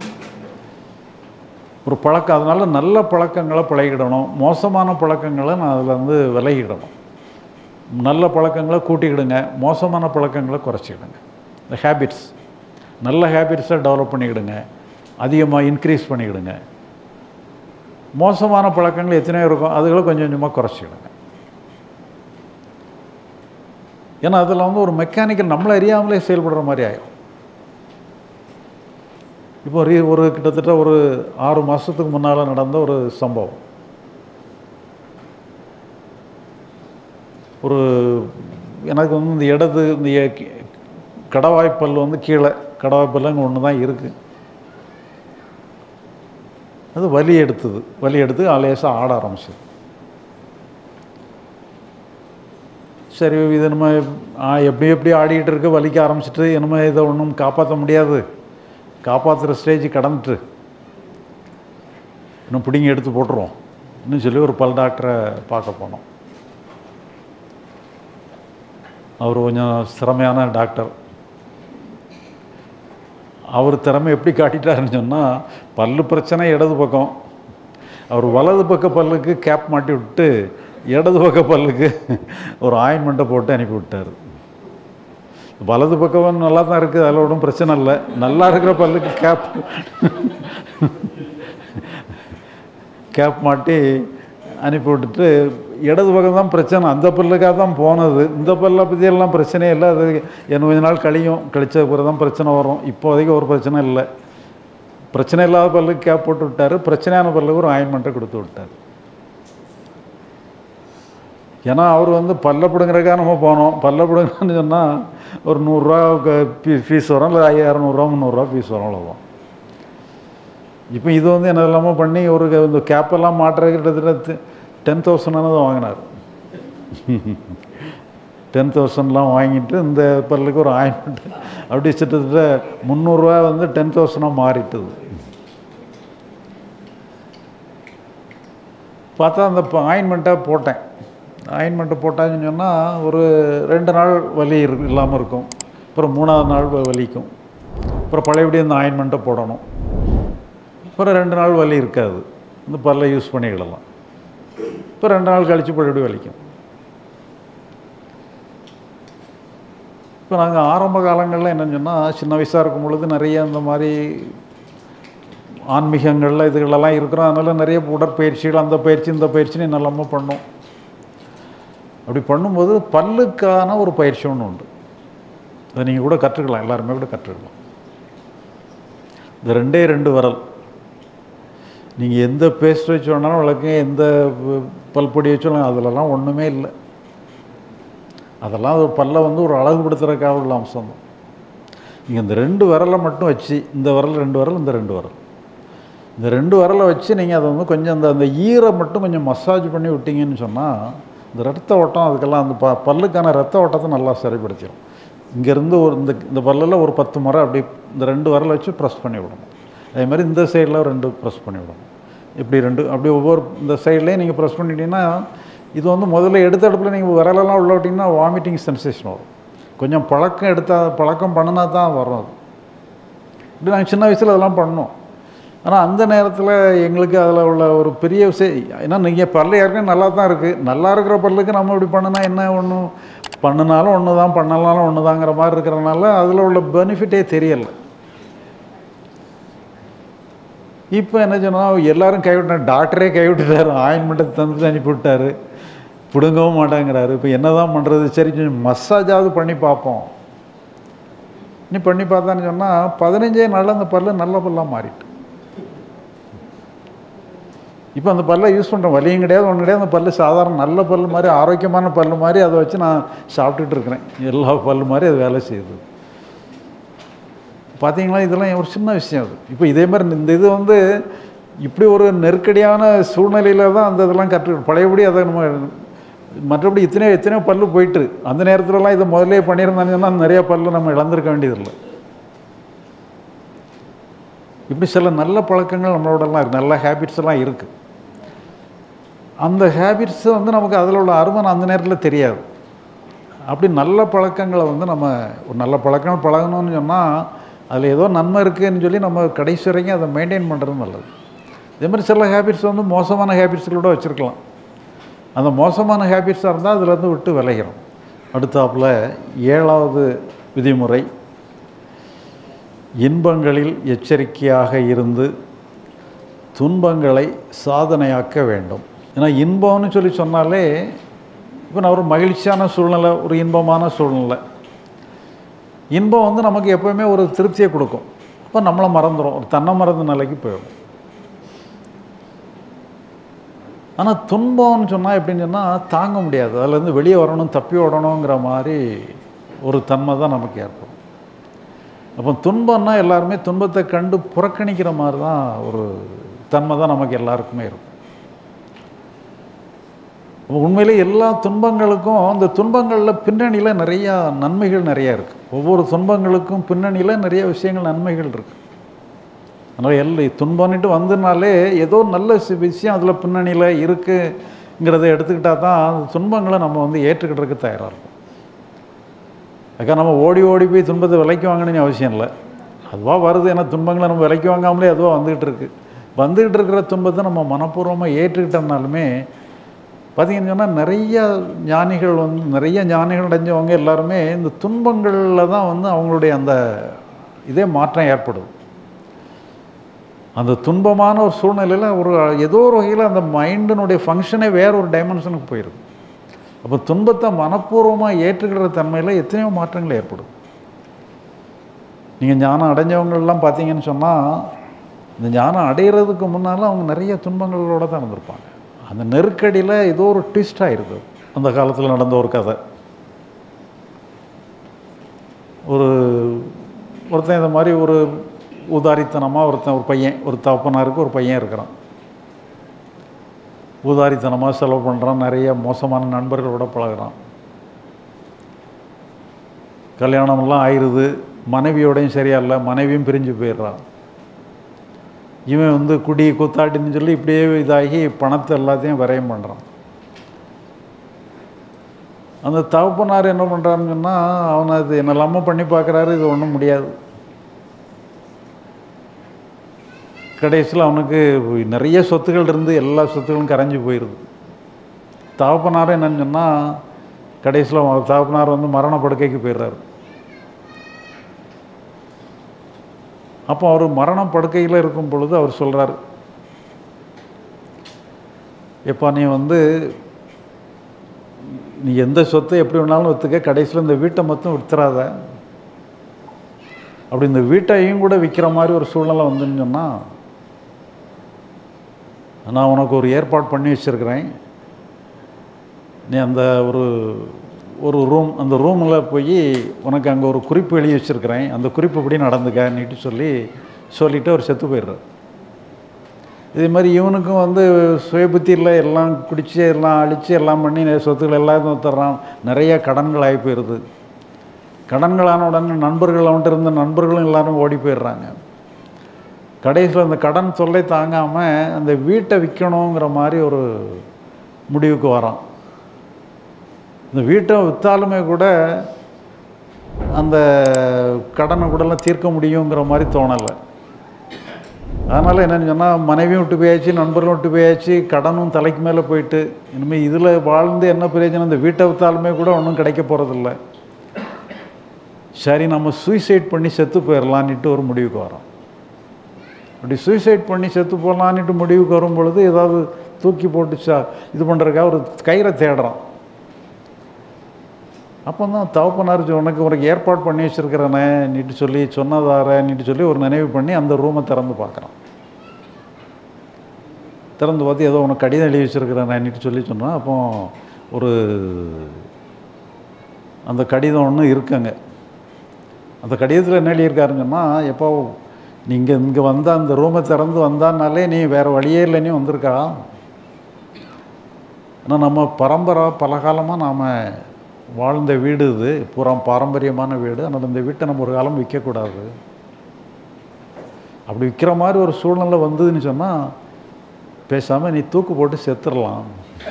ஒரு பழக்கம் அதனால் நல்ல பழக்கங்களை பழகிடணும் மோசமான பழக்கங்களை நான் அதில் வந்து விலகிடணும் நல்ல பழக்கங்களை கூட்டிக்கிடுங்க மோசமான பழக்கங்களை குறைச்சிக்கிடுங்க இந்த ஹேபிட்ஸ் நல்ல ஹேபிட்ஸை டெவலப் பண்ணிக்கிடுங்க அதிகமாக இன்க்ரீஸ் பண்ணிக்கிடுங்க மோசமான பழக்கங்கள் எத்தனையோ இருக்கும் அதுகளை கொஞ்சம் கொஞ்சமாக குறைச்சிக்கிடுங்க ஏன்னா அதில் வந்து ஒரு மெக்கானிக்கல் நம்மளை அறியாமலே செயல்படுற மாதிரி ஆயிடும் இப்போ ரீ ஒரு கிட்டத்தட்ட ஒரு ஆறு மாதத்துக்கு முன்னால் நடந்த ஒரு சம்பவம் ஒரு எனக்கு வந்து இந்த இடது இந்த எ- கடவாய்ப்பல் வந்து கீழே கடவாய்ப்பல் அங்கே ஒன்று தான் இருக்குது அது வலி எடுத்தது வலி எடுத்து லேசாக ஆட ஆரம்பிச்சது சரி இது நம்ம ஆ, எப்படி எப்படி ஆடிக்கிட்டு இருக்க வலிக்க ஆரம்பிச்சிட்டு இனிமே இதை ஒன்றும் காப்பாற்ற முடியாது காப்பாற்றுற ஸ்டேஜ் கடந்துட்டு இன்னும் பிடிங்கி எடுத்து போட்டுருவோம் இன்னும் சொல்லி ஒரு பல் டாக்டரை பார்க்க போனோம் அவர் கொஞ்சம் திறமையான டாக்டர் அவர் திறமை எப்படி காட்டிட்டாருன்னு சொன்னால் பல்லு பிரச்சனை இடது பக்கம் அவர் வலது பக்க பல்லுக்கு கேப் மாட்டி விட்டு இடது பக்க பல்லுக்கு ஒரு ஆயின்மெண்ட்டை போட்டு அனுப்பி விட்டார் வலது பக்கம் நல்லா தான் இருக்குது அதில் ஒன்றும் பிரச்சனை இல்லை நல்லா இருக்கிற பல்லுக்கு கேப் கேப் மாட்டி அனுப்பி விட்டுட்டு இடது பக்கம் தான் பிரச்சனை அந்த பல்லுக்காக தான் போனது இந்த பல்லை பற்றி எல்லாம் பிரச்சனையே இல்லை அது இன்னும் கொஞ்ச நாள் கழியும் கழிச்ச பிறகு தான் பிரச்சனை வரும் இப்போதைக்கு ஒரு பிரச்சனை இல்லை பிரச்சனை இல்லாத பல்லுக்கு கேப் போட்டு விட்டார் பிரச்சனையான பல்லுக்கு ஒரு ஆயின்மெண்ட்டை கொடுத்து விட்டார் ஏன்னா அவர் வந்து பல்ல பிடுங்குறதுக்காக நம்ம போனோம் பல்ல பிடுங்கன்னு சொன்னால் ஒரு நூறுரூவா ஃபீஸ் வரும் இல்லை ஐயாயிரம் நூறுரூவா முந்நூறுரூவா ஃபீஸ் வரும் அவ்வளோதான் இப்போ இது வந்து என்ன இல்லாமல் பண்ணி ஒரு க- இந்த கேப்பெல்லாம் மாட்டுற கிட்டத்தட்ட டென் தௌசண்ட் தான் வாங்கினார் டென் தௌசண்ட்லாம் வாங்கிட்டு இந்த பல்லுக்கு ஒரு ஆயின்மெண்ட் அப்படி கிட்டத்தட்ட முந்நூறுரூவா வந்து டென் தௌசண்டாக மாறிட்டுது பார்த்தா அந்த ஆயின்மெண்ட்டை போட்டேன் ஆயின்மெண்ட்டை போட்டாங்கன்னு சொன்னால் ஒரு ரெண்டு நாள் வலி இரு இல்லாமல் இருக்கும் அப்புறம் மூணாவது நாள் வ- வலிக்கும் அப்புறம் பழையபடி அந்த ஆயின்மெண்ட்டை போடணும் அப்புறம் ரெண்டு நாள் வலி இருக்காது இந்த பல்லை யூஸ் பண்ணிக்கிடலாம் இப்போ ரெண்டு நாள் கழித்து பழையபடி வலிக்கும் இப்போ நாங்கள் ஆரம்ப காலங்களில் என்னன்னு சொன்னால் சின்ன வயசாக இருக்கும் பொழுது நிறைய இந்த மாதிரி ஆன்மீகங்களில் இதுகளெல்லாம் இருக்கிறோம் அதனால் நிறைய உடற்பயிற்சிகள் அந்த பயிற்சி இந்த பயிற்சின்னு என்னெல்லாமோ பண்ணோம் அப்படி பண்ணும்போது பல்லுக்கான ஒரு பயிற்சி ஒன்று உண்டு அதை நீங்கள் கூட கற்றுக்கலாம் எல்லாருமே கூட கற்றுக்கலாம் இந்த ரெண்டே ரெண்டு விரல் நீங்கள் எந்த பேஸ்ட் வச்சு வேணாலும் வளர்க்குங்க எந்த ப- பல்பொடி வச்சாலும் அதிலலாம் ஒன்றுமே இல்லை அதெல்லாம் ஒரு பல்லை வந்து ஒரு அழகுபடுத்துறதுக்காக உள்ள அம்சம் தான் நீங்கள் இந்த ரெண்டு விரலை மட்டும் வச்சு இந்த விரல் ரெண்டு விரல் இந்த ரெண்டு விரல் இந்த ரெண்டு விரலை வச்சு நீங்கள் அதை வந்து கொஞ்சம் அந்த அந்த ஈரை மட்டும் கொஞ்சம் மசாஜ் பண்ணி விட்டீங்கன்னு சொன்னால் இந்த ரத்த ஓட்டம் அதுக்கெல்லாம் அந்த ப பல்லுக்கான ரத்த ஓட்டத்தை நல்லா சரிப்படுத்திடும் இங்கேருந்து ஒரு இந்த இந்த பல்லில் ஒரு பத்து முறை அப்படி இந்த ரெண்டு விரலை வச்சு ப்ரெஸ் பண்ணி விடணும் அதே மாதிரி இந்த சைடில் ரெண்டு ப்ரெஸ் பண்ணி விடணும் இப்படி ரெண்டு அப்படி ஒவ்வொரு இந்த சைட்லேயும் நீங்கள் ப்ரெஸ் பண்ணிட்டீங்கன்னா இது வந்து முதல்ல எடுத்த இடத்துல நீங்கள் விரலெல்லாம் உள்ள விட்டிங்கன்னா வாமிட்டிங் சென்சேஷன் வரும் கொஞ்சம் பழக்கம் எடுத்தால் பழக்கம் பண்ணினா தான் வரும் அது இப்படி நாங்கள் சின்ன வயசில் அதெல்லாம் பண்ணோம் ஆனால் அந்த நேரத்தில் எங்களுக்கு அதில் உள்ள ஒரு பெரிய விஷயம் ஏன்னா நீங்கள் பல்லு ஏற்கனவே நல்லா தான் இருக்குது நல்லா இருக்கிற பல்லுக்கு நம்ம இப்படி பண்ணுனா என்ன ஒன்றும் பண்ணினாலும் ஒன்று தான் பண்ணலாலும் ஒன்று தாங்கிற மாதிரி இருக்கிறனால அதில் உள்ள பெனிஃபிட்டே தெரியலை இப்போ என்ன சொன்னால் எல்லாரும் கைவிட்டாங்க டாக்டரே கைவிட்டுட்டாரு ஆயின்மெண்ட்டை தந்து அனுப்பி விட்டாரு பிடுங்கவும் மாட்டேங்கிறாரு இப்போ என்ன தான் பண்ணுறது சரி கொஞ்சம் மசாஜாவது பண்ணி பார்ப்போம் நீ பண்ணி பார்த்தான்னு சொன்னால் பதினஞ்சே நாளில் அந்த பல்லு நல்ல பல்லாக மாறிட்டு இப்போ அந்த பல்லை யூஸ் பண்ணுறேன் வலியும் கிடையாது ஒன்றும் கிடையாது அந்த பல்லு சாதாரண நல்ல பல்லு மாதிரி ஆரோக்கியமான பல்லு மாதிரி அதை வச்சு நான் சாப்பிட்டுட்டு இருக்கிறேன் எல்லா பல்லு மாதிரி அது வேலை செய்யுது பார்த்தீங்களா இதெல்லாம் ஒரு சின்ன விஷயம் அது இப்போ இதே மாதிரி இந்த இது வந்து இப்படி ஒரு நெருக்கடியான சூழ்நிலையில் தான் அந்த இதெல்லாம் கற்று பழையபடி அதை நம்ம மற்றபடி இத்தனையோ எத்தனையோ பல்லு போயிட்டு அந்த நேரத்துலலாம் இதை முதல்லே பண்ணியிருந்தாங்கன்னா நிறைய பல்லு நம்ம இழந்திருக்க வேண்டியதில்லை இப்படி சில நல்ல பழக்கங்கள் நம்மளோடலாம் இருக்குது நல்ல ஹேபிட்ஸ் எல்லாம் இருக்குது அந்த ஹேபிட்ஸ் வந்து நமக்கு அதில் உள்ள அருமை அந்த நேரத்தில் தெரியாது அப்படி நல்ல பழக்கங்களை வந்து நம்ம ஒரு நல்ல பழக்கம் பழகணும்னு சொன்னால் அதில் ஏதோ நன்மை இருக்குதுன்னு சொல்லி நம்ம கடைசி வரைக்கும் அதை மெயின்டைன் பண்ணுறது நல்லது இதே மாதிரி சில ஹேபிட்ஸ் வந்து மோசமான ஹேபிட்ஸ்களோட வச்சுருக்கலாம் அந்த மோசமான ஹேபிட்ஸாக இருந்தால் அதுலேருந்து விட்டு விளைகிறோம் அடுத்தாப்புல ஏழாவது விதிமுறை இன்பங்களில் எச்சரிக்கையாக இருந்து துன்பங்களை சாதனையாக்க வேண்டும் ஏன்னா இன்பம்னு சொல்லி சொன்னாலே இப்போ நான் ஒரு மகிழ்ச்சியான சூழ்நிலை ஒரு இன்பமான சூழ்நிலை இன்பம் வந்து நமக்கு எப்போவுமே ஒரு திருப்தியை கொடுக்கும் இப்போ நம்மளை மறந்துடும் ஒரு தன்னை மறந்த நிலைக்கு போயிடும் ஆனால் துன்பம்னு சொன்னால் எப்படின்னு சொன்னால் தாங்க முடியாது அதுலேருந்து வெளியே வரணும் தப்பி ஓடணுங்கிற மாதிரி ஒரு தன்மை தான் நமக்கு ஏற்படும் அப்போ துன்பம்னா எல்லாருமே துன்பத்தை கண்டு புறக்கணிக்கிற மாதிரி தான் ஒரு தன்மை தான் நமக்கு எல்லாருக்குமே இருக்கும் உண்மையிலே எல்லா துன்பங்களுக்கும் அந்த துன்பங்களில் பின்னணியில் நிறையா நன்மைகள் நிறையா இருக்குது ஒவ்வொரு துன்பங்களுக்கும் பின்னணியில் நிறைய விஷயங்கள் நன்மைகள் இருக்குது அதனால் எல்லை துன்பம்னுட்டு வந்தனாலே ஏதோ நல்ல சி- விஷயம் அதில் பின்னணியில் இருக்குங்கிறத எடுத்துக்கிட்டால் தான் அந்த துன்பங்களை நம்ம வந்து ஏற்றுக்கிட்டதுக்கு தயாராக இருக்கும் அதுக்காக நம்ம ஓடி ஓடி போய் துன்பத்தை விலைக்கு வாங்கணும்னு அவசியம் இல்லை அதுவாக வருது ஏன்னா துன்பங்களை நம்ம விலைக்கு வாங்காமலே அதுவாக வந்துகிட்டு இருக்கு வந்துகிட்டு இருக்கிற துன்பத்தை நம்ம மனப்பூர்வமாக ஏற்றுக்கிட்டோம்னாலுமே பார்த்தீங்கன்னு சொன்னால் நிறைய ஞானிகள் வந்து நிறைய ஞானிகள் அடைஞ்சவங்க எல்லாருமே இந்த துன்பங்களில் தான் வந்து அவங்களுடைய அந்த இதே மாற்றம் ஏற்படுது அந்த துன்பமான ஒரு சூழ்நிலையில் ஒரு ஏதோ ஒரு வகையில் அந்த மைண்டினுடைய ஃபங்க்ஷனே வேற ஒரு டைமென்ஷனுக்கு போயிடுது அப்போ துன்பத்தை மனப்பூர்வமாக ஏற்றுக்கிற தன்மையில் எத்தனையோ மாற்றங்கள் ஏற்படும் நீங்கள் ஞானம் அடைஞ்சவங்கள்லாம் பார்த்தீங்கன்னு சொன்னால் இந்த ஞானம் அடையிறதுக்கு முன்னால் அவங்க நிறைய துன்பங்களோட தான் இருந்திருப்பாங்க அந்த நெருக்கடியில் ஏதோ ஒரு ட்விஸ்ட் ஆயிருது அந்த காலத்தில் நடந்த ஒரு கதை ஒரு ஒருத்தன் இந்த மாதிரி ஒரு உதாரித்தனமாக ஒருத்தன் ஒரு பையன் ஒரு தகப்பனாருக்கு ஒரு பையன் இருக்கிறான் ஊதாரித்தனமாக செலவு பண்ணுறான் நிறைய மோசமான நண்பர்களோட பழகுறான் கல்யாணமெல்லாம் ஆயிடுது மனைவியோடையும் சரியா இல்லை மனைவியும் பிரிஞ்சு போயிடுறான் இவன் வந்து குடி குத்தாட்டின்னு சொல்லி இப்படியே இதாகி பணத்தை எல்லாத்தையும் விரயம் பண்ணுறான் அந்த தகப்பனார் என்ன பண்ணுறான்னு சொன்னால் அவனை அது என்னெல்லாமோ பண்ணி பார்க்குறாரு இது ஒன்றும் முடியாது கடைசியில் அவனுக்கு நிறைய சொத்துகள் இருந்து எல்லா சொத்துகளும் கரைஞ்சு போயிடுது தகப்பனாரும் என்னன்னு சொன்னால் கடைசியில் அவன் தகப்பனார் வந்து மரண படுக்கைக்கு போயிடுறாரு அப்போ அவர் மரண படுக்கையில் இருக்கும் பொழுது அவர் சொல்கிறார் எப்பா நீ வந்து நீ எந்த சொத்தை எப்படி வேணாலும் விற்றுக்க கடைசியில் இந்த வீட்டை மட்டும் விற்றுறாத அப்படி இந்த வீட்டையும் கூட விற்கிற மாதிரி ஒரு சூழ்நிலை வந்துன்னு சொன்னால் நான் உனக்கு ஒரு ஏற்பாடு பண்ணி வச்சுருக்கிறேன் நீ அந்த ஒரு ஒரு ரூம் அந்த ரூமில் போய் உனக்கு அங்கே ஒரு குறிப்பு எழுதி வச்சுருக்கிறேன் அந்த குறிப்பு இப்படி நடந்துக்கன்னுட்டு சொல்லி சொல்லிவிட்டு அவர் செத்து போயிடுறார் இதே மாதிரி இவனுக்கும் வந்து சுய புத்தியில் எல்லாம் குடித்து எல்லாம் அழித்து எல்லாம் பண்ணி நிறைய சொத்துக்கள் எல்லாத்தையும் தர்றான் நிறைய கடன்கள் ஆகி போயிடுது கடன்களான உடனே நண்பர்கள் அவன்கிட்ட இருந்த நண்பர்களும் எல்லாரும் ஓடி போயிடுறாங்க கடைசியில் அந்த கடன் தொல்லை தாங்காமல் அந்த வீட்டை விற்கணுங்கிற மாதிரி ஒரு முடிவுக்கு வரான் இந்த வீட்டை விற்றாலுமே கூட அந்த கடனை கூடலாம் தீர்க்க முடியுங்கிற மாதிரி தோணலை அதனால் என்னென்னு சொன்னால் மனைவியும் விட்டு போயாச்சு நண்பர்களும் விட்டு போயாச்சு கடனும் தலைக்கு மேலே போயிட்டு இனிமேல் இதில் வாழ்ந்து என்ன பிரயோஜனம் இந்த வீட்டை விற்றாலுமே கூட ஒன்றும் கிடைக்க போகிறதில்ல சரி நம்ம சூசைட் பண்ணி செத்து போயிடலான்ட்டு ஒரு முடிவுக்கு வரோம் அப்படி சூசைட் பண்ணி செத்து போகலான்ட்டு முடிவுக்கு வரும் பொழுது ஏதாவது தூக்கி போட்டு சா இது பண்ணுறதுக்காக ஒரு கயிறை தேடுறான் அப்போ தான் தவப்பனார் உனக்கு உனக்கு ஏற்பாடு பண்ணி வச்சுருக்கிறேனே நீட்டு சொல்லி சொன்னதார நீட்டு சொல்லி ஒரு நினைவு பண்ணி அந்த ரூமை திறந்து பார்க்குறான் திறந்து பார்த்து ஏதோ உனக்கு கடிதம் எழுதி வச்சுருக்கிறேன் நீட்டு சொல்லி சொன்னான் அப்போ ஒரு அந்த கடிதம் ஒன்று இருக்குங்க அந்த கடிதத்தில் என்ன எழுதியிருக்காருங்கன்னா எப்போ நீங்கள் இங்கே வந்தால் அந்த ரூமை திறந்து வந்தானாலே நீ வேறு வழியே இல்லை நீ வந்திருக்கா ஆனால் நம்ம பரம்பரை பல காலமாக நாம் வாழ்ந்த வீடு இது பூரா பாரம்பரியமான வீடு ஆனால் இந்த வீட்டை நம்ம ஒரு காலம் விற்கக்கூடாது அப்படி விற்கிற மாதிரி ஒரு சூழ்நிலை வந்ததுன்னு சொன்னால் பேசாமல் நீ தூக்கு போட்டு செத்துடலாம்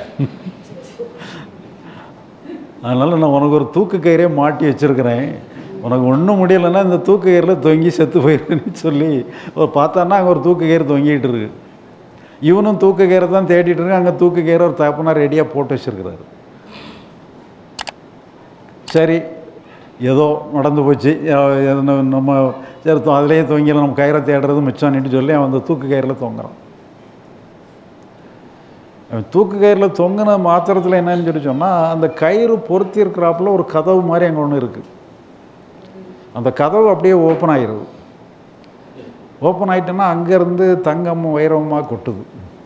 அதனால் நான் உனக்கு ஒரு தூக்கு கயிறே மாட்டி வச்சுருக்கிறேன் உனக்கு ஒன்றும் முடியலைன்னா இந்த தூக்கு கயிறில் தொங்கி செத்து போயிருன்னு சொல்லி ஒரு பார்த்தான்னா அங்கே ஒரு தூக்கு கயிறு தொங்கிட்டு இருக்கு இவனும் தூக்கு கயிறை தான் தேடிட்டு இருக்கு அங்கே தூக்கு கயிறை ஒரு தகப்பனார் ரெடியாக போட்டு வச்சுருக்கிறாரு சரி ஏதோ நடந்து போச்சு அஹ் எதுனா நம்ம சரி தொ- அதுலேயே தொங்கில நம்ம கயிறை தேடுறது மிச்சம்னுட்டு சொல்லி அவன் அந்த தூக்கு கயிறில் தொங்குறான் அவன் தூக்கு கயிறில் தொங்கின மாத்திரத்தில் என்னன்னு சொல்லி சொன்னால் அந்த கயிறு பொருத்தி இருக்கிறாப்புல ஒரு கதவு மாதிரி அங்கே ஒன்று இருக்குது அந்த கதவு அப்படியே ஓப்பன் ஆகிருது ஓப்பன் ஆயிட்டேன்னா அங்கேருந்து தங்கம் வைரவமாக கொட்டுது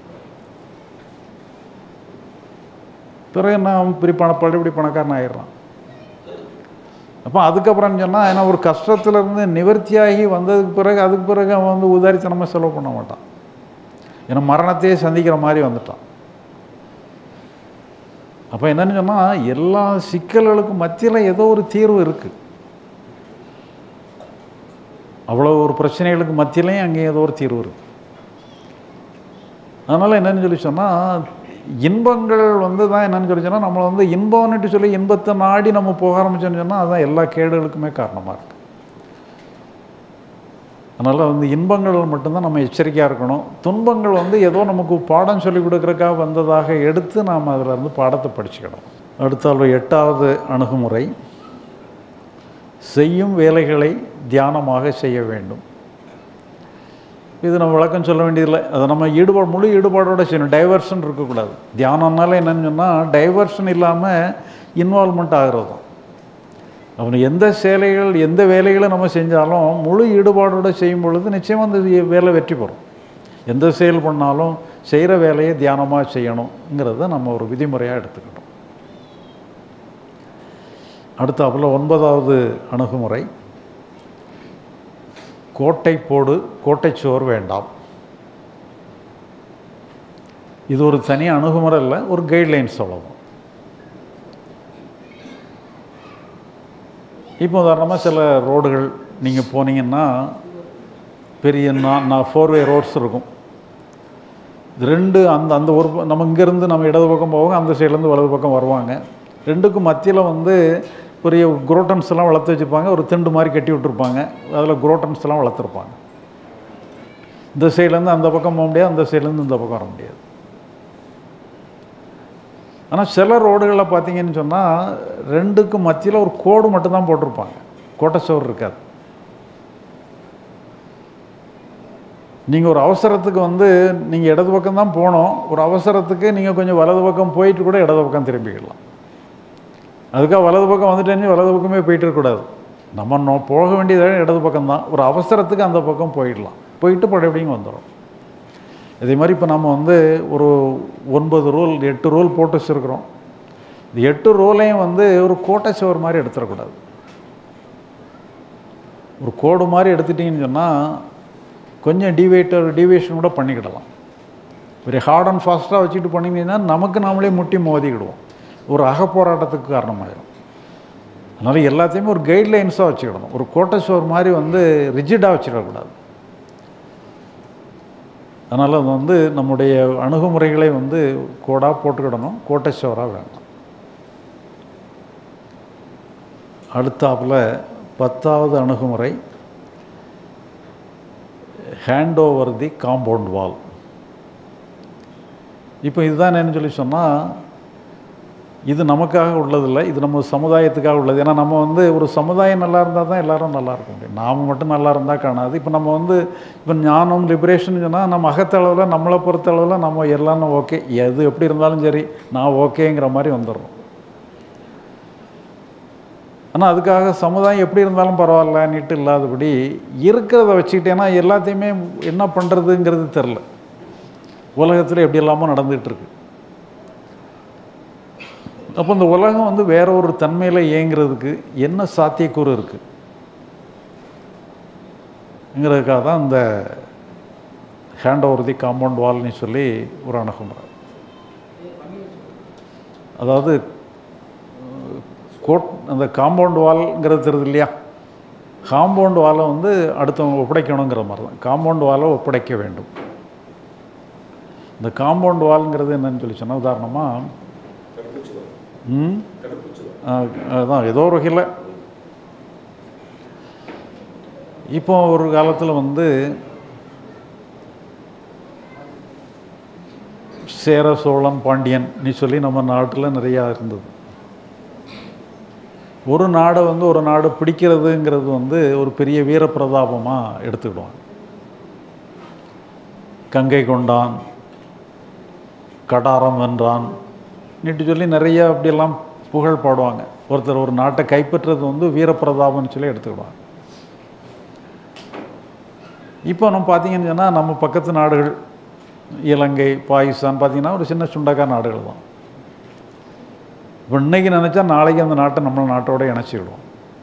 பிறகு நான் பெரிய பண பழையபடி பணக்காரன் ஆயிடுறான் அப்போ அதுக்கப்புறம் சொன்னால் ஏன்னா ஒரு கஷ்டத்துலேருந்து நிவர்த்தியாகி வந்ததுக்கு பிறகு அதுக்கு பிறகு அவன் வந்து உதாரித்தனமாக செலவு பண்ண மாட்டான் ஏன்னா மரணத்தையே சந்திக்கிற மாதிரி வந்துட்டான் அப்போ என்னன்னு சொன்னால் எல்லா சிக்கல்களுக்கும் மத்தியில் ஏதோ ஒரு தீர்வு இருக்குது அவ்வளோ ஒரு பிரச்சனைகளுக்கு மத்தியிலையும் அங்கே ஏதோ ஒரு தீர்வு இருக்குது அதனால் என்னன்னு சொல்லி சொன்னால் இன்பங்கள் வந்து தான் என்னன்னு சொல்லி சொன்னால் நம்மளை வந்து இன்பம்னுட்டு சொல்லி இன்பத்தை நாடி நம்ம போக ஆரம்பிச்சோன்னு சொன்னால் அதுதான் எல்லா கேடுகளுக்குமே காரணமாக இருக்குது அதனால் வந்து இன்பங்கள் மட்டும்தான் நம்ம எச்சரிக்கையாக இருக்கணும் துன்பங்கள் வந்து ஏதோ நமக்கு பாடம் சொல்லி கொடுக்குறக்காக வந்ததாக எடுத்து நாம் அதில் இருந்து பாடத்தை படிச்சுக்கணும் அடுத்தால் எட்டாவது அணுகுமுறை செய்யும் வேலைகளை தியானமாக செய்ய வேண்டும் இது நம்ம விளக்கம் சொல்ல வேண்டியதில்லை அதை நம்ம ஈடுபாடு முழு ஈடுபாடோடு செய்யணும் டைவர்ஷன் இருக்கக்கூடாது தியானம்னால என்னன்னு சொன்னால் டைவர்ஷன் இல்லாமல் இன்வால்மெண்ட் ஆகிறது தான் அவனை எந்த சேலைகள் எந்த வேலைகளை நம்ம செஞ்சாலும் முழு ஈடுபாடோடு செய்யும் பொழுது நிச்சயமாக அந்த வேலை வெற்றி பெறும் எந்த செயல் பண்ணாலும் செய்கிற வேலையை தியானமாக செய்யணுங்கிறத நம்ம ஒரு விதிமுறையாக எடுத்துக்கிட்டோம் அடுத்தாப்புல ஒன்பதாவது அணுகுமுறை கோட்டை போடு கோட்டைச்சுவர் வேண்டாம் இது ஒரு தனி அணுகுமுறை இல்லை ஒரு கைட்லைன்ஸ் அவ்வளோதான் இப்போ உதாரணமாக சில ரோடுகள் நீங்கள் போனீங்கன்னா பெரிய நான் நான் ஃபோர்வே ரோட்ஸ் இருக்கும் ரெண்டு அந்த அந்த ஒரு ப- நம்ம இங்கேருந்து நம்ம இடது பக்கம் போவோம் அந்த சைட்லேருந்து வலது பக்கம் வருவாங்க ரெண்டுக்கும் மத்தியில் வந்து பெரிய குரோட்டன்ஸ் எல்லாம் வளர்த்து வச்சுருப்பாங்க ஒரு திண்டு மாதிரி கட்டி விட்டுருப்பாங்க அதில் குரோட்டன்ஸ் எல்லாம் வளர்த்துருப்பாங்க இந்த சைட்லேருந்து அந்த பக்கம் போக முடியாது அந்த சைட்லேருந்து இந்த பக்கம் வர முடியாது ஆனால் சில ரோடுகளில் பார்த்தீங்கன்னு சொன்னால் ரெண்டுக்கும் மத்தியில் ஒரு கோடு மட்டும்தான் போட்டிருப்பாங்க கோட்டை சுவர் இருக்காது நீங்கள் ஒரு அவசரத்துக்கு வந்து நீங்கள் இடது பக்கம் தான் போனோம் ஒரு அவசரத்துக்கு நீங்கள் கொஞ்சம் வலது பக்கம் போயிட்டு கூட இடது பக்கம் திரும்பிக்கலாம் அதுக்காக வலது பக்கம் வந்துட்டேன்னு வலது பக்கமே போயிட்டு இருக்கக்கூடாது நம்ம நோ போக வேண்டியது இடது பக்கம் தான் ஒரு அவசரத்துக்கு அந்த பக்கம் போயிடலாம் போயிட்டு பழையபடியும் வந்துடும் இதே மாதிரி இப்போ நம்ம வந்து ஒரு ஒன்பது ரோல் எட்டு ரோல் போட்டு வச்சுருக்குறோம் இந்த எட்டு ரோலையும் வந்து ஒரு கோட்டை சுவர் மாதிரி எடுத்துடக்கூடாது ஒரு கோடு மாதிரி எடுத்துட்டிங்கன்னு சொன்னால் கொஞ்சம் டிவேட்டர் டிவியேஷன் கூட பண்ணிக்கிடலாம் பெரிய ஹார்ட் அண்ட் ஃபாஸ்ட்டாக வச்சுட்டு பண்ணிங்கன்னா நமக்கு நாமளே முட்டி மோதிக்கிடுவோம் ஒரு அகப்போராட்டத்துக்கு காரணமாயிடும் அதனால் எல்லாத்தையுமே ஒரு கைட்லைன்ஸாக வச்சுக்கிடணும் ஒரு கோட்டை சுவர் மாதிரி வந்து ரிஜிடாக வச்சிடக்கூடாது அதனால் அது வந்து நம்முடைய அணுகுமுறைகளை வந்து கோடாக போட்டுக்கிடணும் கோட்டை சுவராக வேண்டாம் அடுத்தாப்புல பத்தாவது அணுகுமுறை hand over the compound wall இப்போ இதுதான் என்னன்னு சொல்லி சொன்னால் இது நமக்காக உள்ளதில்லை இது நம்ம சமுதாயத்துக்காக உள்ளது ஏன்னா நம்ம வந்து ஒரு சமுதாயம் நல்லா இருந்தால் தான் எல்லாரும் நல்லா இருக்க முடியும் நாம் மட்டும் நல்லா இருந்தால் காணாது இப்போ நம்ம வந்து இப்போ ஞானம் லிபரேஷன் சொன்னால் நம்ம அகத்தளவில் நம்மளை பொறுத்தளவில் நம்ம எல்லாம் ஓகே எது எப்படி இருந்தாலும் சரி நான் ஓகேங்கிற மாதிரி வந்துடுறோம் ஆனால் அதுக்காக சமுதாயம் எப்படி இருந்தாலும் பரவாயில்லன்னுட்டு இல்லாதபடி இருக்கிறத வச்சுக்கிட்டேன்னா எல்லாத்தையுமே என்ன பண்ணுறதுங்கிறது தெரில உலகத்தில் எப்படி எல்லாமோ நடந்துகிட்டு இருக்கு அப்போ இந்த உலகம் வந்து வேற ஒரு தன்மையில் இயங்குறதுக்கு என்ன சாத்தியக்கூறு இருக்குது ங்கிறதுக்காக தான் இந்த ஹேண்ட் ஓவர் தி காம்பவுண்ட் வால்னு சொல்லி ஒரு அணுகுமுறை அதாவது கோட் அந்த காம்பவுண்ட் வால்ங்கிறது தெரியுது இல்லையா காம்பவுண்ட் வாலை வந்து அடுத்தவங்க ஒப்படைக்கணுங்கிற மாதிரி தான் காம்பவுண்ட் வாலை ஒப்படைக்க வேண்டும் இந்த காம்பவுண்ட் வால்ங்கிறது என்னன்னு சொல்லி சொன்னால் உதாரணமாக ம் ஆ, அதான் ஏதோ ஒரு வகையில் இப்போ ஒரு காலத்தில் வந்து சேர சோழன் பாண்டியன் நீ சொல்லி நம்ம நாட்டில் நிறையா இருந்தது ஒரு நாடை வந்து ஒரு நாடு பிடிக்கிறதுங்கிறது வந்து ஒரு பெரிய வீரப்பிரதாபமாக எடுத்துக்கிடுவாங்க கங்கை கொண்டான் கடாரம் வென்றான் நீட்டு சொல்லி நிறைய அப்படியெல்லாம் புகழ் பாடுவாங்க ஒருத்தர் ஒரு நாட்டை கைப்பற்றுறது வந்து வீரப்பிரதாபம்னு சொல்லி எடுத்துக்கிடுவாங்க இப்போ நம்ம பார்த்தீங்கன்னு சொன்னால் நம்ம பக்கத்து நாடுகள் இலங்கை பாகிஸ்தான் பார்த்தீங்கன்னா ஒரு சின்ன சுண்டக்கா நாடுகள் தான் இப்போ இன்னைக்கு நினச்சா நாளைக்கு அந்த நாட்டை நம்ம நாட்டோட இணைச்சிடுவோம்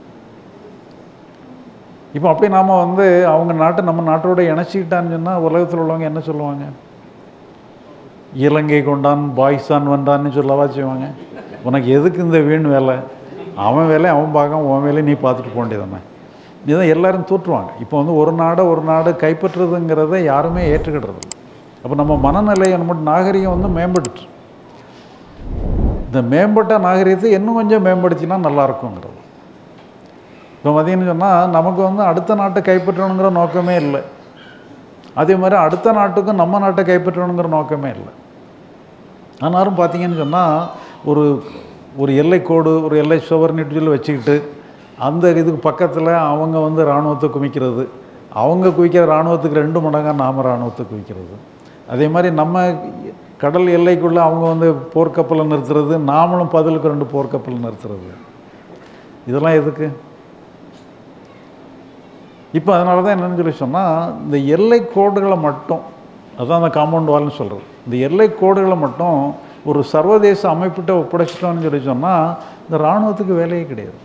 இப்போ அப்படி நாம் வந்து அவங்க நாட்டை நம்ம நாட்டோட இணைச்சிக்கிட்டான்னு சொன்னால் உலகத்தில் உள்ளவங்க என்ன சொல்லுவாங்க இலங்கை கொண்டான் பாகிஸ்தான் வந்தான்னு சொல்லவா செய்வாங்க உனக்கு எதுக்கு இந்த வீண் வேலை அவன் வேலை அவன் பார்க்க உன் வேலையை நீ பார்த்துட்டு போக வேண்டியதானே இதுதான் எல்லாரும் தூற்றுவாங்க இப்போ வந்து ஒரு நாடை ஒரு நாடு கைப்பற்றுறதுங்கிறத யாருமே ஏற்றுக்கிடுறது இல்ல. அப்போ நம்ம மனநிலை நம்ம நாகரிகம் வந்து மேம்பட்டுச்சு இந்த மேம்பட்ட நாகரிகத்தை இன்னும் கொஞ்சம் மேம்படுத்தினா நல்லா இருக்குங்கிறது இப்போ பார்த்தீங்கன்னு சொன்னால் நமக்கு வந்து அடுத்த நாட்டை கைப்பற்றணுங்கிற நோக்கமே இல்லை அதே மாதிரி அடுத்த நாட்டுக்கும் நம்ம நாட்டை கைப்பற்றணுங்கிற நோக்கமே இல்லை ஆனாலும் பார்த்தீங்கன்னு சொன்னால் ஒரு ஒரு எல்லைக்கோடு ஒரு எல்லை சுவர்னிட்டியில் வச்சுக்கிட்டு அந்த இதுக்கு பக்கத்தில் அவங்க வந்து இராணுவத்தை குவிக்கிறது அவங்க குவிக்கிற இராணுவத்துக்கு ரெண்டு மடங்காக நாம் இராணுவத்தை குவிக்கிறது அதே மாதிரி நம்ம கடல் எல்லைக்குள்ளே அவங்க வந்து போர்க்கப்பலை நிறுத்துறது நாமளும் பதிலுக்கு ரெண்டு போர்க்கப்பல் நிறுத்துறது இதெல்லாம் எதுக்கு இப்போ அதனால தான் என்னன்னு சொல்லி சொன்னால் இந்த எல்லை கோடுகளை மட்டும் அதான் அந்த காம்பவுண்ட் வால்னு சொல்கிறது இந்த எல்லை கோடுகளை மட்டும் ஒரு சர்வதேச அமைப்பிட்ட ஒப்படைச்சிட்டோம்னு சொல்லி சொன்னால் இந்த இராணுவத்துக்கு வேலையே கிடையாது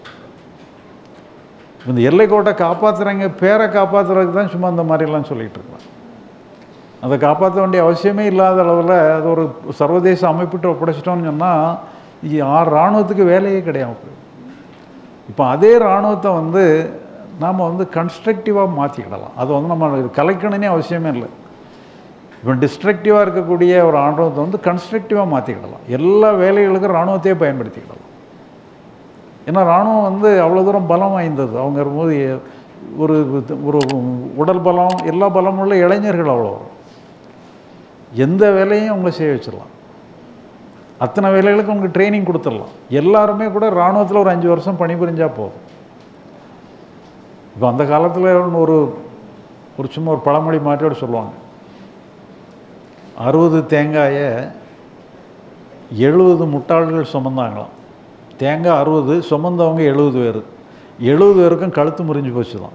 இந்த எல்லை கோட்டை காப்பாற்றுறவங்க பேரை காப்பாற்றுறதுக்கு தான் சும்மா இந்த மாதிரிலாம் சொல்லிகிட்டு இருக்கலாம் அதை காப்பாற்ற வேண்டிய அவசியமே இல்லாத அளவில் அது ஒரு சர்வதேச அமைப்பிட்ட ஒப்படைச்சிட்டோம்னு சொன்னால் ஆறு இராணுவத்துக்கு வேலையே கிடையாது இப்போ அதே இராணுவத்தை வந்து நாம் வந்து கன்ஸ்ட்ரக்டிவாக மாற்றிக்கிடலாம் அதை வந்து நம்ம கலைக்கணுன்னே அவசியமே இல்லை இப்போ டிஸ்ட்ரக்டிவாக இருக்கக்கூடிய ஒரு இராணுவத்தை வந்து கன்ஸ்ட்ரக்டிவாக மாற்றிக்கிடலாம் எல்லா வேலைகளுக்கும் இராணுவத்தையே பயன்படுத்திக்கிடலாம் ஏன்னா இராணுவம் வந்து அவ்வளோ தூரம் பலம் வாய்ந்தது அவங்க வரும்போது எ- ஒரு ஒரு உடல் பலம் எல்லா பலமும் உள்ள இளைஞர்கள் அவ்வளோ வரும் எந்த வேலையும் அவங்கள செய்ய வச்சிடலாம் அத்தனை வேலைகளுக்கும் அவங்க ட்ரைனிங் கொடுத்துடலாம் எல்லாருமே கூட இராணுவத்தில் ஒரு அஞ்சு வருஷம் பணிபுரிஞ்சா போதும் இப்போ அந்த காலத்தில் ஒரு ஒரு சும்மா ஒரு பழமொழி மாற்றோடு சொல்லுவாங்க அறுபது தேங்காயை எழுபது முட்டாள்கள் சுமந்தாங்களாம் தேங்காய் அறுபது சுமந்தவங்க எழுபது பேர் எழுபது பேருக்கும் கழுத்து முறிஞ்சு போச்சு தான்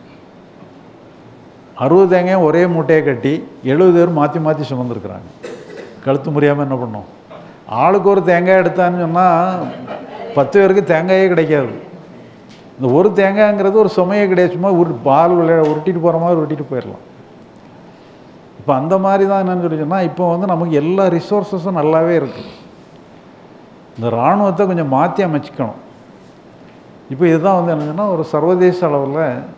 அறுபது தேங்காயும் ஒரே மூட்டையை கட்டி எழுபது பேர் மாற்றி மாற்றி சுமந்துருக்குறாங்க கழுத்து முறியாமல் என்ன பண்ணோம் ஆளுக்கு ஒரு தேங்காய் எடுத்தான்னு சொன்னால் பத்து பேருக்கு தேங்காயே கிடைக்காது இந்த ஒரு தேங்காய்ங்கிறது ஒரு சுமையே கிடையாது சும்மா உரு பால் விளையா உருட்டிட்டு போகிற மாதிரி உருட்டிட்டு போயிடலாம் இப்போ அந்த மாதிரி தான் என்னன்னு சொல்லி சொன்னால் இப்போ வந்து நமக்கு எல்லா ரிசோர்ஸஸும் நல்லாவே இருக்குது இந்த இராணுவத்தை கொஞ்சம் மாற்றி அமைச்சிக்கணும் இப்போ இதுதான் வந்து என்னன்னா ஒரு சர்வதேச அளவில்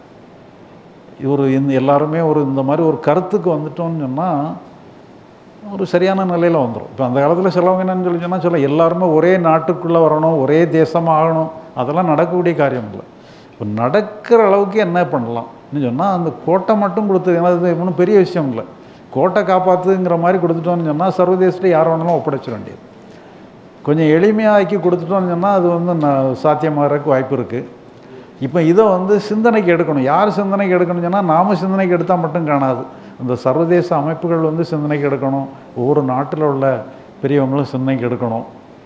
ஒரு இந்த எல்லாருமே ஒரு இந்த மாதிரி ஒரு கருத்துக்கு வந்துட்டோம்னு சொன்னால் ஒரு சரியான நிலையில் வந்துடும் இப்போ அந்த காலத்தில் சிலவங்க என்னன்னு சொல்லி சொன்னால் சொல்ல எல்லாருமே ஒரே நாட்டுக்குள்ளே வரணும் ஒரே தேசமாக ஆகணும் அதெல்லாம் நடக்கக்கூடிய காரியம் இல்லை இப்போ நடக்கிற அளவுக்கு என்ன பண்ணலாம்னு சொன்னால் அந்த கோட்டை மட்டும் கொடுத்து ஏன்னா அது ஒன்றும் பெரிய விஷயம் இல்லை கோட்டை காப்பாற்றுங்கிற மாதிரி கொடுத்துட்டோம்னு சொன்னால் சர்வதேசத்தில் யார் வேணாலும் ஒப்படைச்சிட வேண்டியது கொஞ்சம் எளிமையாக்கி கொடுத்துட்டோம்னு சொன்னால் அது வந்து ந- சாத்தியமாகறதுக்கு வாய்ப்பு இருக்குது இப்போ இதை வந்து சிந்தனைக்கு எடுக்கணும் யார் சிந்தனைக்கு எடுக்கணும்னு சொன்னால் நாம சிந்தனைக்கு எடுத்தால் மட்டும் காணாது இந்த சர்வதேச அமைப்புகள் வந்து சிந்தனைக்கு எடுக்கணும் ஒவ்வொரு நாட்டில் உள்ள பெரியவங்களும் சிந்தனைக்கு எடுக்கணும்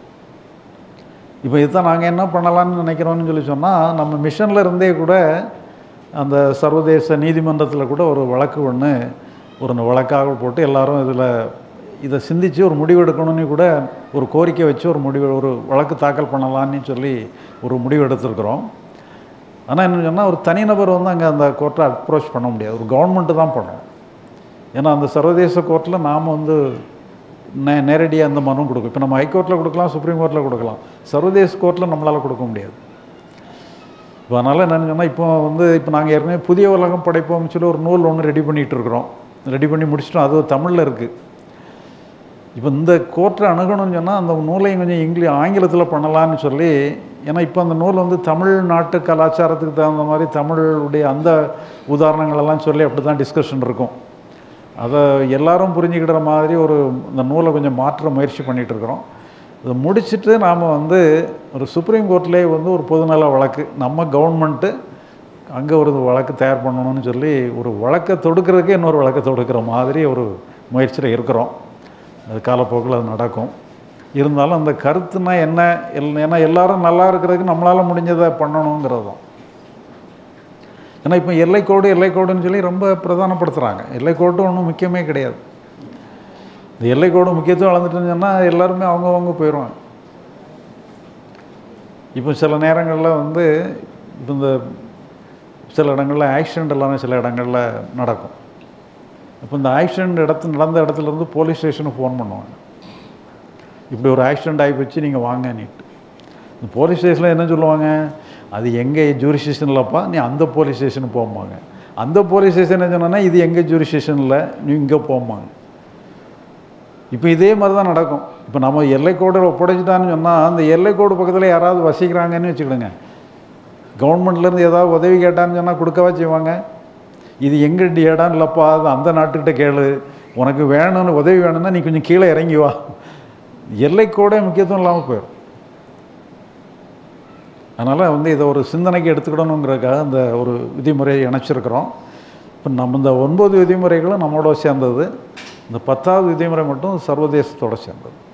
இப்போ இதுதான் நாங்கள் என்ன பண்ணலாம்னு நினைக்கிறோம்னு சொல்லி சொன்னால் நம்ம மிஷனில் இருந்தே கூட அந்த சர்வதேச நீதிமன்றத்தில் கூட ஒரு வழக்கு ஒன்று ஒரு வழக்காக போட்டு எல்லாரும் இதில் இதை சிந்தித்து ஒரு முடிவு எடுக்கணும்னு கூட ஒரு கோரிக்கை வச்சு ஒரு முடிவு ஒரு வழக்கு தாக்கல் பண்ணலான்னு சொல்லி ஒரு முடிவு எடுத்திருக்கிறோம் ஆனால் என்ன சொன்னால் ஒரு தனிநபர் வந்து அங்கே அந்த கோர்ட்டை அப்ரோச் பண்ண முடியாது ஒரு கவர்மெண்ட்டு தான் பண்ணணும் ஏன்னா அந்த சர்வதேச கோர்ட்டில் நாம் வந்து நே நேரடியாக அந்த மனுவும் கொடுக்கும் இப்போ நம்ம ஹைகோர்ட்டில் கொடுக்கலாம் சுப்ரீம் கோர்ட்டில் கொடுக்கலாம் சர்வதேச கோர்ட்டில் நம்மளால் கொடுக்க முடியாது இப்போ அதனால் என்னன்னு சொன்னால் இப்போ வந்து இப்போ நாங்கள் ஏற்கனவே புதிய உலகம் படைப்போம்னு சொல்லி ஒரு நூல் ஒன்று ரெடி பண்ணிகிட்டு இருக்கிறோம் ரெடி பண்ணி முடிச்சிட்டோம் அது தமிழில் இருக்குது இப்போ இந்த கோர்ட்டை அணுகணும்னு சொன்னால் அந்த நூலையும் கொஞ்சம் இங்கிலீஷ் ஆங்கிலத்தில் பண்ணலான்னு சொல்லி ஏன்னா இப்போ அந்த நூல் வந்து தமிழ்நாட்டு கலாச்சாரத்துக்கு தகுந்த மாதிரி தமிழுடைய அந்த உதாரணங்களெல்லாம் சொல்லி அப்படி தான் டிஸ்கஷன் இருக்கும் அதை எல்லாரும் புரிஞ்சுக்கிற மாதிரி ஒரு இந்த நூலை கொஞ்சம் மாற்ற முயற்சி பண்ணிகிட்டு இருக்கிறோம் இதை முடிச்சுட்டு நாம் வந்து ஒரு சுப்ரீம் கோர்ட்லேயே வந்து ஒரு பொதுநல வழக்கு நம்ம கவர்மெண்ட்டு அங்கே ஒரு வழக்கு தயார் பண்ணணும்னு சொல்லி ஒரு வழக்கை தொடுக்கிறதுக்கே இன்னொரு வழக்கை தொடுக்கிற மாதிரி ஒரு முயற்சியில் இருக்கிறோம் அது காலப்போக்கில் அது நடக்கும் இருந்தாலும் அந்த கருத்துனா என்ன எல் ஏன்னா எல்லாரும் நல்லா இருக்கிறதுக்கு நம்மளால் முடிஞ்சதை பண்ணணுங்கிறது தான் ஏன்னா இப்போ எல்லைக்கோடு எல்லைக்கோடுன்னு சொல்லி ரொம்ப பிரதானப்படுத்துகிறாங்க எல்லைக்கோடு ஒன்றும் முக்கியமே கிடையாது இந்த எல்லைக்கோடு முக்கியத்துவம் வளர்ந்துட்டுன்னு சொன்னால் எல்லாருமே அவங்கவங்க போயிடுவாங்க இப்போ சில நேரங்களில் வந்து இப்போ இந்த சில இடங்களில் ஆக்சிடெண்ட் எல்லாமே சில இடங்களில் நடக்கும் இப்போ இந்த ஆக்சிடெண்ட் இடத்து நடந்த இடத்துலேருந்து போலீஸ் ஸ்டேஷனுக்கு ஃபோன் பண்ணுவாங்க இப்படி ஒரு ஆக்சிடெண்ட் ஆகி போச்சு நீங்கள் வாங்கன்னிட்டு இந்த போலீஸ் ஸ்டேஷனில் என்ன சொல்லுவாங்க அது எங்கள் ஜூரிஸ்டேஷன்லப்பா நீ அந்த போலீஸ் ஸ்டேஷனுக்கு போம்பாங்க அந்த போலீஸ் ஸ்டேஷன் என்ன சொன்னா இது எங்கள் ஜூரிஸ்டேஷனில் நீ இங்கே போம்பாங்க இப்போ இதே மாதிரி தான் நடக்கும் இப்போ நம்ம எல்லைக்கோடு ஒப்படைச்சிட்டான்னு சொன்னால் அந்த எல்லைக்கோடு பக்கத்தில் யாராவது வசிக்கிறாங்கன்னு வச்சுக்கிடுங்க கவர்மெண்ட்லேருந்து ஏதாவது உதவி கேட்டான்னு சொன்னால் கொடுக்கவா செய்வாங்க இது எங்கள் இடம் இல்லைப்பா அது அந்த நாட்டுக்கிட்ட கேளு உனக்கு வேணும்னு உதவி வேணும்னா நீ கொஞ்சம் கீழே இறங்கி வா எல்லைக்கோடே முக்கியத்துவம் இல்லாமல் போயிடும் அதனால் வந்து இதை ஒரு சிந்தனைக்கு எடுத்துக்கிடணுங்கிறதுக்காக இந்த ஒரு விதிமுறையை இணைச்சிருக்கிறோம் இப்போ நம்ம இந்த ஒன்பது விதிமுறைகளும் நம்மளோட சேர்ந்தது இந்த பத்தாவது விதிமுறை மட்டும் சர்வதேசத்தோட சேர்ந்தது